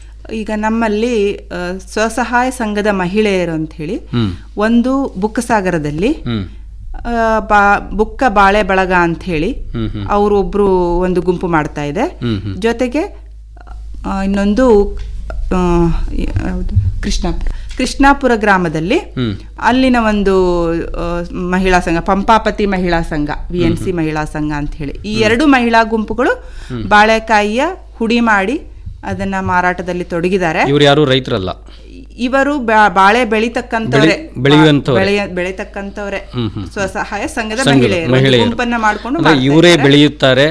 Speaker 16: ಈಗ ನಮ್ಮಲ್ಲಿ ಆ, ಸ್ವಸಹಾಯ ಸಂಘದ ಮಹಿಳೆಯರು ಅಂತ ಹೇಳಿ
Speaker 15: ಹ್ಮ್
Speaker 16: ಒಂದು ಬುಕ್ಕಸಾಗರದಲ್ಲಿ
Speaker 15: ಹ್ಮ್
Speaker 16: ಆ, ಬಾ ಬುಕ್ಕ ಬಾಳೆ ಬಳಗ ಅಂತ ಹೇಳಿ
Speaker 15: ಹ್ಮ್ ಹ್ಮ್
Speaker 16: ಅವರು ಒಬ್ರು ಒಂದು ಗುಂಪು ಮಾಡ್ತಾ ಇದೆ
Speaker 15: ಹ್ಮ್ ಹ್ಮ್
Speaker 16: ಜೊತೆಗೆ ಆ, ಇನ್ನೊಂದು ಆ, ಯಾವ್ದು? ಕೃಷ್ಣಾಪುರ ಕೃಷ್ಣಾಪುರ ಗ್ರಾಮದಲ್ಲಿ
Speaker 15: ಹ್ಮ್
Speaker 16: ಅಲ್ಲಿನ ಒಂದು ಆ, ಮಹಿಳಾ ಸಂಘ ಪಂಪಾಪತಿ ಮಹಿಳಾ ಸಂಘ ವಿ ಎನ್ ಸಿ ಮಹಿಳಾ ಸಂಘ ಅಂತ ಹೇಳಿ ಈ ಎರಡು ಮಹಿಳಾ ಗುಂಪುಗಳು
Speaker 15: ಹ್ಮ್.
Speaker 16: ಬಾಳೆಕಾಯಿಯ ಹುಡಿ ಮಾಡಿ ಅದನ್ನ ಮಾರಾಟದಲ್ಲಿ ತೊಡಗಿದ್ದಾರೆ
Speaker 15: ಇವ್ರು ಯಾರು ರೈತರಲ್ಲ
Speaker 16: ಇವರು ಬಾ- ಬಾಳೆ ಬೆಳಿತಕ್ಕಂಥವ್ರೆ
Speaker 15: ಬೆಳಿ- ಬೆಳೆಯುವಂಥವ್ರೆ.
Speaker 16: ಬೆಳೆಯ ಬೆಳಿತಕ್ಕಂಥವ್ರೆ
Speaker 15: ಹ್ಮ್ ಹ್ಮ್
Speaker 16: ಸ್ವಸಹಾಯ ಸಂಘದ
Speaker 15: ಸಂಘದ
Speaker 16: ಮಹಿಳೆಯರು ಒಂದು
Speaker 15: ಮಹಿಳೆಯರು.
Speaker 16: ಗುಂಪನ್ನ ಮಾಡ್ಕೊಂಡು
Speaker 15: ಅಂದ್ರೆ
Speaker 16: ಮಾಡ್ತಾ
Speaker 15: ಇವರೇ
Speaker 16: ಇದ್ದಾರೆ.
Speaker 15: ಬೆಳೆಯುತ್ತಾರೆ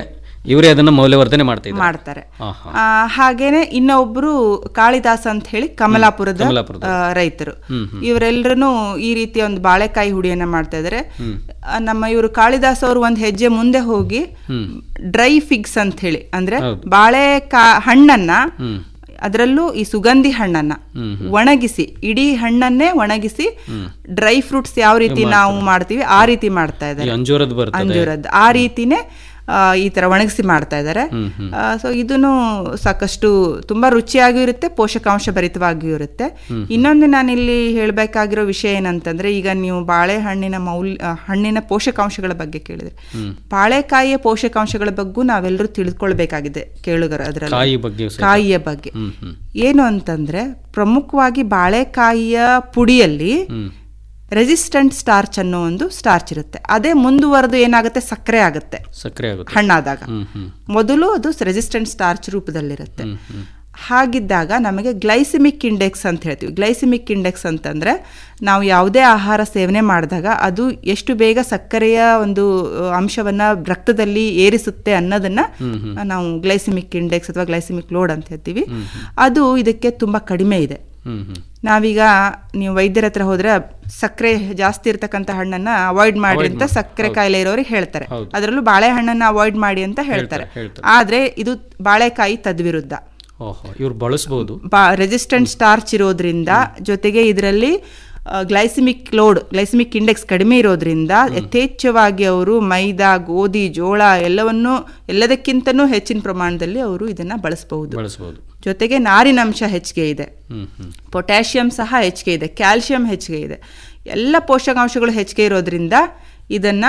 Speaker 15: ಇವರೇ ಅದನ್ನ ಮೌಲ್ಯವರ್ಧನೆ ಮಾಡ್ತಾ ಇದ್ದಾರೆ
Speaker 16: ಮಾಡ್ತಾರೆ
Speaker 15: ಹಾ, ಹಾ.
Speaker 16: ಆ, ಹಾಗೇನೆ ಇನ್ನೊಬ್ರು ಕಾಳಿದಾಸ್ ಅಂತ ಹೇಳಿ ಕಮಲಾಪುರದ
Speaker 15: ಕಮಲಾಪುರದ.
Speaker 16: ಆ, ರೈತರು
Speaker 15: ಹ್ಮ್, ಹ್ಮ್.
Speaker 16: ಇವರೆಲ್ಲರೂ ಈ ರೀತಿಯ ಒಂದು ಬಾಳೆಕಾಯಿ ಹುಡಿಯನ್ನ ಮಾಡ್ತಾ ಇದ್ದಾರೆ
Speaker 15: ಹ್ಮ್.
Speaker 16: ಆ, ನಮ್ಮ ಇವರು ಕಾಳಿದಾಸ್ ಅವರು ಒಂದು ಹೆಜ್ಜೆ ಮುಂದೆ ಹೋಗಿ
Speaker 15: ಹ್ಮ್
Speaker 16: ಡ್ರೈ ಫಿಗ್ಸ್ ಅಂತ ಹೇಳಿ ಅಂದ್ರೆ
Speaker 15: ಹೌದು.
Speaker 16: ಬಾಳೆಕಾ ಹಣ್ಣನ್ನ
Speaker 15: ಹ್ಮ್
Speaker 16: ಅದರಲ್ಲೂ ಈ ಸುಗಂಧಿ ಹಣ್ಣನ್ನ
Speaker 15: ಹ್ಮ್, ಹ್ಮ್.
Speaker 16: ಒಣಗಿಸಿ ಇಡೀ ಹಣ್ಣನ್ನೇ ಒಣಗಿಸಿ
Speaker 15: ಹ್ಮ್.
Speaker 16: ಡ್ರೈ ಫ್ರೂಟ್ಸ್ ಯಾವ ರೀತಿ ನಾವು ಮಾಡ್ತೀವಿ ಆ ರೀತಿ ಮಾಡ್ತಾ
Speaker 15: ಈ
Speaker 16: ಇದ್ದಾರೆ
Speaker 15: ಅಂಜೂರದ್ದು ಬರ್ತದೆ
Speaker 16: ಅಂಜೂರದ್ದು ಆ ರೀತಿನೇ ಆ, ಈ ತರ ಒಣಗಿಸಿ ಮಾಡ್ತಾ ಇದ್ದಾರೆ
Speaker 15: ಹ್ಮ್, ಹ್ಮ್.
Speaker 16: ಸೊ ಇದನ್ನು ಸಾಕಷ್ಟು ತುಂಬಾ ರುಚಿಯಾಗಿಯೂ ಇರುತ್ತೆ ಪೋಷಕಾಂಶ ಭರಿತವಾಗಿಯೂ ಇರುತ್ತೆ
Speaker 15: ಹ್ಮ್.
Speaker 16: ಇನ್ನೊಂದು ನಾನಿಲ್ಲಿ ಹೇಳಬೇಕಾಗಿರೋ ವಿಷಯ ಏನಂತಂದ್ರೆ ಈಗ ನೀವು ಬಾಳೆಹಣ್ಣಿನ ಮೌಲ್ಯ ಆ, ಹಣ್ಣಿನ ಪೋಷಕಾಂಶಗಳ ಬಗ್ಗೆ ಕೇಳಿದ್ರೆ
Speaker 15: ಹ್ಮ್.
Speaker 16: ಬಾಳೆಕಾಯಿಯ ಪೋಷಕಾಂಶಗಳ ಬಗ್ಗೂ ನಾವೆಲ್ಲರೂ ತಿಳಿದುಕೊಳ್ಬೇಕಾಗಿದೆ ಕೇಳುಗರ ಅದರಲ್ಲಿ
Speaker 15: ಕಾಯಿ ಬಗ್ಗೆ ಸಹಿತ.
Speaker 16: ಕಾಯಿಯ ಬಗ್ಗೆ
Speaker 15: ಹ್ಮ್ ಹ್ಮ್
Speaker 16: ಏನು ಅಂತಂದ್ರೆ ಪ್ರಮುಖವಾಗಿ ಬಾಳೆಕಾಯಿಯ ಪುಡಿಯಲ್ಲಿ
Speaker 15: ಹ್ಮ್
Speaker 16: ರೆಸಿಸ್ಟೆಂಟ್ ಸ್ಟಾರ್ಚ್ ಅನ್ನೋ ಒಂದು ಸ್ಟಾರ್ಚ್ ಇರುತ್ತೆ ಅದೇ ಮುಂದುವರೆದು ಏನಾಗುತ್ತೆ ಸಕ್ಕರೆ ಆಗುತ್ತೆ
Speaker 15: ಸಕ್ಕರೆ ಆಗುತ್ತೆ
Speaker 16: ಹಣ್ಣಾದಾಗ
Speaker 15: ಹ್ಮ್ ಹ್ಮ್
Speaker 16: ಮೊದಲು ಅದು ರೆಸಿಸ್ಟೆಂಟ್ ಸ್ಟಾರ್ಚ್ ರೂಪದಲ್ಲಿರುತ್ತೆ
Speaker 15: ಹ್ಮ್ ಹ್ಮ್
Speaker 16: ಹಾಗಿದ್ದಾಗ ನಮಗೆ ಗ್ಲೈಸಿಮಿಕ್ ಇಂಡೆಕ್ಸ್ ಅಂತ ಹೇಳ್ತೀವಿ ಗ್ಲೈಸಿಮಿಕ್ ಇಂಡೆಕ್ಸ್ ಅಂತಂದ್ರೆ ನಾವು ಯಾವುದೇ ಆಹಾರ ಸೇವನೆ ಮಾಡಿದಾಗ ಅದು ಎಷ್ಟು ಬೇಗ ಸಕ್ಕರೆಯ ಒಂದು ಅ, ಅಂಶವನ್ನ ರಕ್ತದಲ್ಲಿ ಏರಿಸುತ್ತೆ ಅನ್ನೋದನ್ನ
Speaker 15: ಹ್ಮ್ ಹ್ಮ್.
Speaker 16: ನಾವು ಗ್ಲೈಸಿಮಿಕ್ ಇಂಡೆಕ್ಸ್ ಅಥವಾ ಗ್ಲೈಸಿಮಿಕ್ ಲೋಡ್ ಅಂತ ಹೇಳ್ತೀವಿ
Speaker 15: ಹ್ಮ್
Speaker 16: ಅದು ಇದಕ್ಕೆ ತುಂಬಾ ಕಡಿಮೆ ಇದೆ
Speaker 15: ಹ್ಮ್ ಹ್ಮ್
Speaker 16: ನಾವೀಗ ನೀವು ವೈದ್ಯರ ಹತ್ರ ಹೋದ್ರೆ ಸಕ್ಕರೆ ಜಾಸ್ತಿ ಇರ್ತಕ್ಕಂಥ ಹಣ್ಣನ್ನ ಅವಾಯ್ಡ್ ಮಾಡಿ
Speaker 15: Avoid
Speaker 16: ಅಂತ
Speaker 15: ಮಾಡಿ.
Speaker 16: ಸಕ್ಕರೆ
Speaker 15: ಹೌದು.
Speaker 16: ಕಾಯಿಲೆ ಇರೋರಿಗೆ ಹೇಳ್ತಾರೆ
Speaker 15: ಹೌದು.
Speaker 16: ಅದರಲ್ಲೂ ಬಾಳೆಹಣ್ಣನ್ನ ಅವಾಯ್ಡ್ ಮಾಡಿ ಅಂತ ಹೇಳ್ತಾರೆ
Speaker 15: ಹೇಳ್ತಾರೆ, ಹೇಳ್ತಾರೆ.
Speaker 16: ಆದ್ರೆ ಇದು ಬಾಳೆಕಾಯಿ ತದ್ವಿರುದ್ಧ
Speaker 15: ಓಹೋ ಇವ್ರು ಬಳಸ್ಬೋದು
Speaker 16: ಬಾ ರೆಸಿಸ್ಟೆಂಟ್ ಸ್ಟಾರ್ಚ್ ಇರೋದ್ರಿಂದ ಜೊತೆಗೆ ಇದರಲ್ಲಿ ಗ್ಲೈಸಿಮಿಕ್ ಲೋಡ್ ಗ್ಲೈಸಿಮಿಕ್ ಇಂಡೆಕ್ಸ್ ಕಡಿಮೆ ಇರೋದ್ರಿಂದ ಯಥೇಚ್ಛವಾಗಿ ಅವರು ಮೈದಾ ಗೋಧಿ ಜೋಳ ಎಲ್ಲವನ್ನು ಎಲ್ಲದಕ್ಕಿಂತನೂ ಹೆಚ್ಚಿನ ಪ್ರಮಾಣದಲ್ಲಿ ಅವರು ಇದನ್ನ ಬಳಸಬಹುದು
Speaker 15: ಬಳಸ್ಬೋದು
Speaker 16: ಜೊತೆಗೆ ನಾರಿನಂಶ ಹೆಚ್ಚಿಗೆ ಇದೆ
Speaker 15: ಹ್ಮ್ ಹ್ಮ್
Speaker 16: ಪೊಟ್ಯಾಷಿಯಂ ಸಹ ಹೆಚ್ಚಿಗೆ ಇದೆ ಕ್ಯಾಲ್ಸಿಯಂ ಹೆಚ್ಚಿಗೆ ಇದೆ ಎಲ್ಲ ಪೋಷಕಾಂಶಗಳು ಹೆಚ್ಚಿಗೆ ಇರೋದ್ರಿಂದ ಇದನ್ನ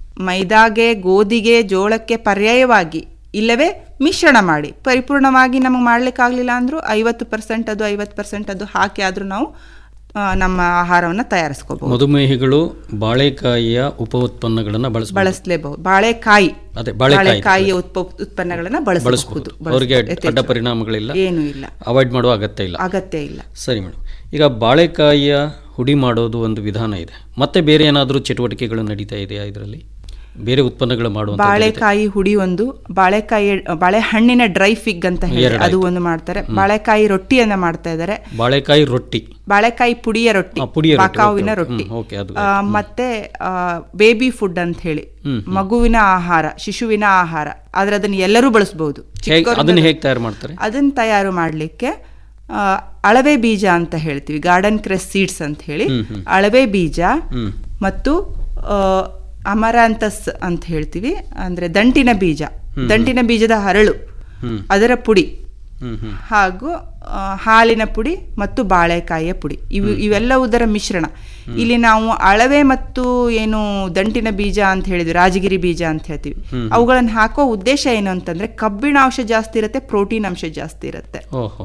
Speaker 16: ಮೈದಾಗೆ ಗೋಧಿಗೆ ಜೋಳಕ್ಕೆ ಪರ್ಯಾಯವಾಗಿ ಇಲ್ಲವೇ ಮಿಶ್ರಣ ಮಾಡಿ ಪರಿಪೂರ್ಣವಾಗಿ ನಮಗೆ ಮಾಡ್ಲಿಕ್ಕಾಗ್ಲಿಲ್ಲ ಅಂದ್ರೂ ಐವತ್ತು ಪರ್ಸೆಂಟ್ ಅದು ಐವತ್ತು ಪರ್ಸೆಂಟ್ ಅದು ಹಾಕಿ ಆದ್ರೂ ನಾವು ಆ, ನಮ್ಮ ಆಹಾರವನ್ನು ತಯಾರಿಸ್ಕೋಬಹುದು
Speaker 15: ಮಧುಮೇಹಿಗಳು ಬಾಳೆಕಾಯಿಯ ಉಪ ಉತ್ಪನ್ನಗಳನ್ನ ಬಳಸ
Speaker 16: ಬಳಸಲೇಬಹುದು ಬಾಳೆಕಾಯಿ
Speaker 15: ಅದೇ ಬಾಳೆಕಾಯಿ
Speaker 16: ಬಾಳೆಕಾಯಿಯ ಉತ್ಪ ಉತ್ಪನ್ನಗಳನ್ನ ಬಳಸಬಹುದು
Speaker 15: ಬಳಸಬಹುದು ಅವರಿಗೆ ಅಡ್ಡ ಪರಿಣಾಮಗಳಿಲ್ಲ
Speaker 16: ಏನೂ ಇಲ್ಲ
Speaker 15: ಅವಾಯ್ಡ್ ಮಾಡುವ ಅಗತ್ಯ ಇಲ್ಲ
Speaker 16: ಅಗತ್ಯ ಇಲ್ಲ
Speaker 15: ಸರಿ ಮೇಡಮ್ ಈಗ ಬಾಳೆಕಾಯಿಯ ಹುಡಿ ಮಾಡೋದು ಒಂದು ವಿಧಾನ ಇದೆ ಮತ್ತೆ ಬೇರೆ ಏನಾದರೂ ಚಟುವಟಿಕೆಗಳು ನಡೀತಾ ಇದೆಯಾ ಇದರಲ್ಲಿ ಬೇರೆ ಉತ್ಪನ್ನಗಳು ಮಾಡುವಂತ
Speaker 16: ಬಾಳೆಕಾಯಿ ಹುಡಿ ಒಂದು ಬಾಳೆಕಾಯಿ ಬಾಳೆಹಣ್ಣಿನ ಡ್ರೈ ಫಿಗ್ ಅಂತ ಹೇಳಿ
Speaker 15: ಎರಡಾಯ್ತು.
Speaker 16: ಅದು ಒಂದು ಮಾಡ್ತಾರೆ ಬಾಳೆಕಾಯಿ ರೊಟ್ಟಿಯನ್ನ ಮಾಡ್ತಾ ಇದ್ದಾರೆ
Speaker 15: ಬಾಳೆಕಾಯಿ ರೊಟ್ಟಿ
Speaker 16: ಬಾಳೆಕಾಯಿ ಪುಡಿಯ ರೊಟ್ಟಿ
Speaker 15: ಆ, ಪುಡಿಯ ರೊಟ್ಟಿ,
Speaker 16: ಬಾಕಾವಿನ
Speaker 15: ಓಕೆ, ಓಕೆ.
Speaker 16: ರೊಟ್ಟಿ
Speaker 15: ಹ್ಮ್, ಓಕೆ, ಅದು
Speaker 16: ಆ, ಮತ್ತೆ ಬೇಬಿ ಫುಡ್ ಅಂತ ಹೇಳಿ
Speaker 15: ಹ್ಮ್, ಹ್ಮ್.
Speaker 16: ಮಗುವಿನ ಆಹಾರ ಶಿಶುವಿನ ಆಹಾರ ಆದ್ರೆ ಅದನ್ನ ಎಲ್ಲರೂ ಬಳಸಬಹುದು
Speaker 15: ಹೇಗೆ ಅದನ್ನ ಹೇಗೆ ತಯಾರು ಮಾಡ್ತಾರೆ
Speaker 16: ಅದನ್ನ ತಯಾರು ಮಾಡಲಿಕ್ಕೆ ಅಳವೆ ಬೀಜ ಅಂತ ಹೇಳ್ತೀವಿ ಗಾರ್ಡನ್ ಕ್ರೆಸ್ ಸೀಡ್ಸ್ ಅಂತ ಹೇಳಿ
Speaker 15: ಹ್ಮ್, ಹ್ಮ್.
Speaker 16: ಅಳವೆ ಬೀಜ
Speaker 15: ಹ್ಮ್.
Speaker 16: ಮತ್ತು ಆ, ಅಮರಾಂತಸ್ ಅಂತ ಹೇಳ್ತೀವಿ ಅಂದ್ರೆ ದಂಟಿನ ಬೀಜ
Speaker 15: ಹ್ಮ್.
Speaker 16: ದಂಟಿನ ಬೀಜದ ಹರಳು
Speaker 15: ಹ್ಮ್.
Speaker 16: ಅದರ ಪುಡಿ
Speaker 15: ಹ್ಮ್ ಹ್ಮ್
Speaker 16: ಹಾಗೂ ಆ, ಹಾಲಿನ ಪುಡಿ ಮತ್ತು ಬಾಳೆಕಾಯಿಯ ಪುಡಿ ಇವು ಇವೆಲ್ಲವುದರ ಮಿಶ್ರಣ ಇಲ್ಲಿ ನಾವು ಅಳವೆ ಮತ್ತು ಏನು ದಂಟಿನ ಬೀಜ ಅಂತ ಹೇಳಿದ್ವಿ ರಾಜಗಿರಿ ಬೀಜ ಅಂತ ಹೇಳ್ತೀವಿ
Speaker 15: ಹ್ಮ್.
Speaker 16: ಅವುಗಳನ್ನು ಹಾಕೋ ಉದ್ದೇಶ ಏನು ಅಂತಂದ್ರೆ ಕಬ್ಬಿಣಾಂಶ ಜಾಸ್ತಿ ಇರುತ್ತೆ ಪ್ರೋಟೀನ್ ಅಂಶ ಜಾಸ್ತಿ ಇರುತ್ತೆ
Speaker 15: ಓಹೋ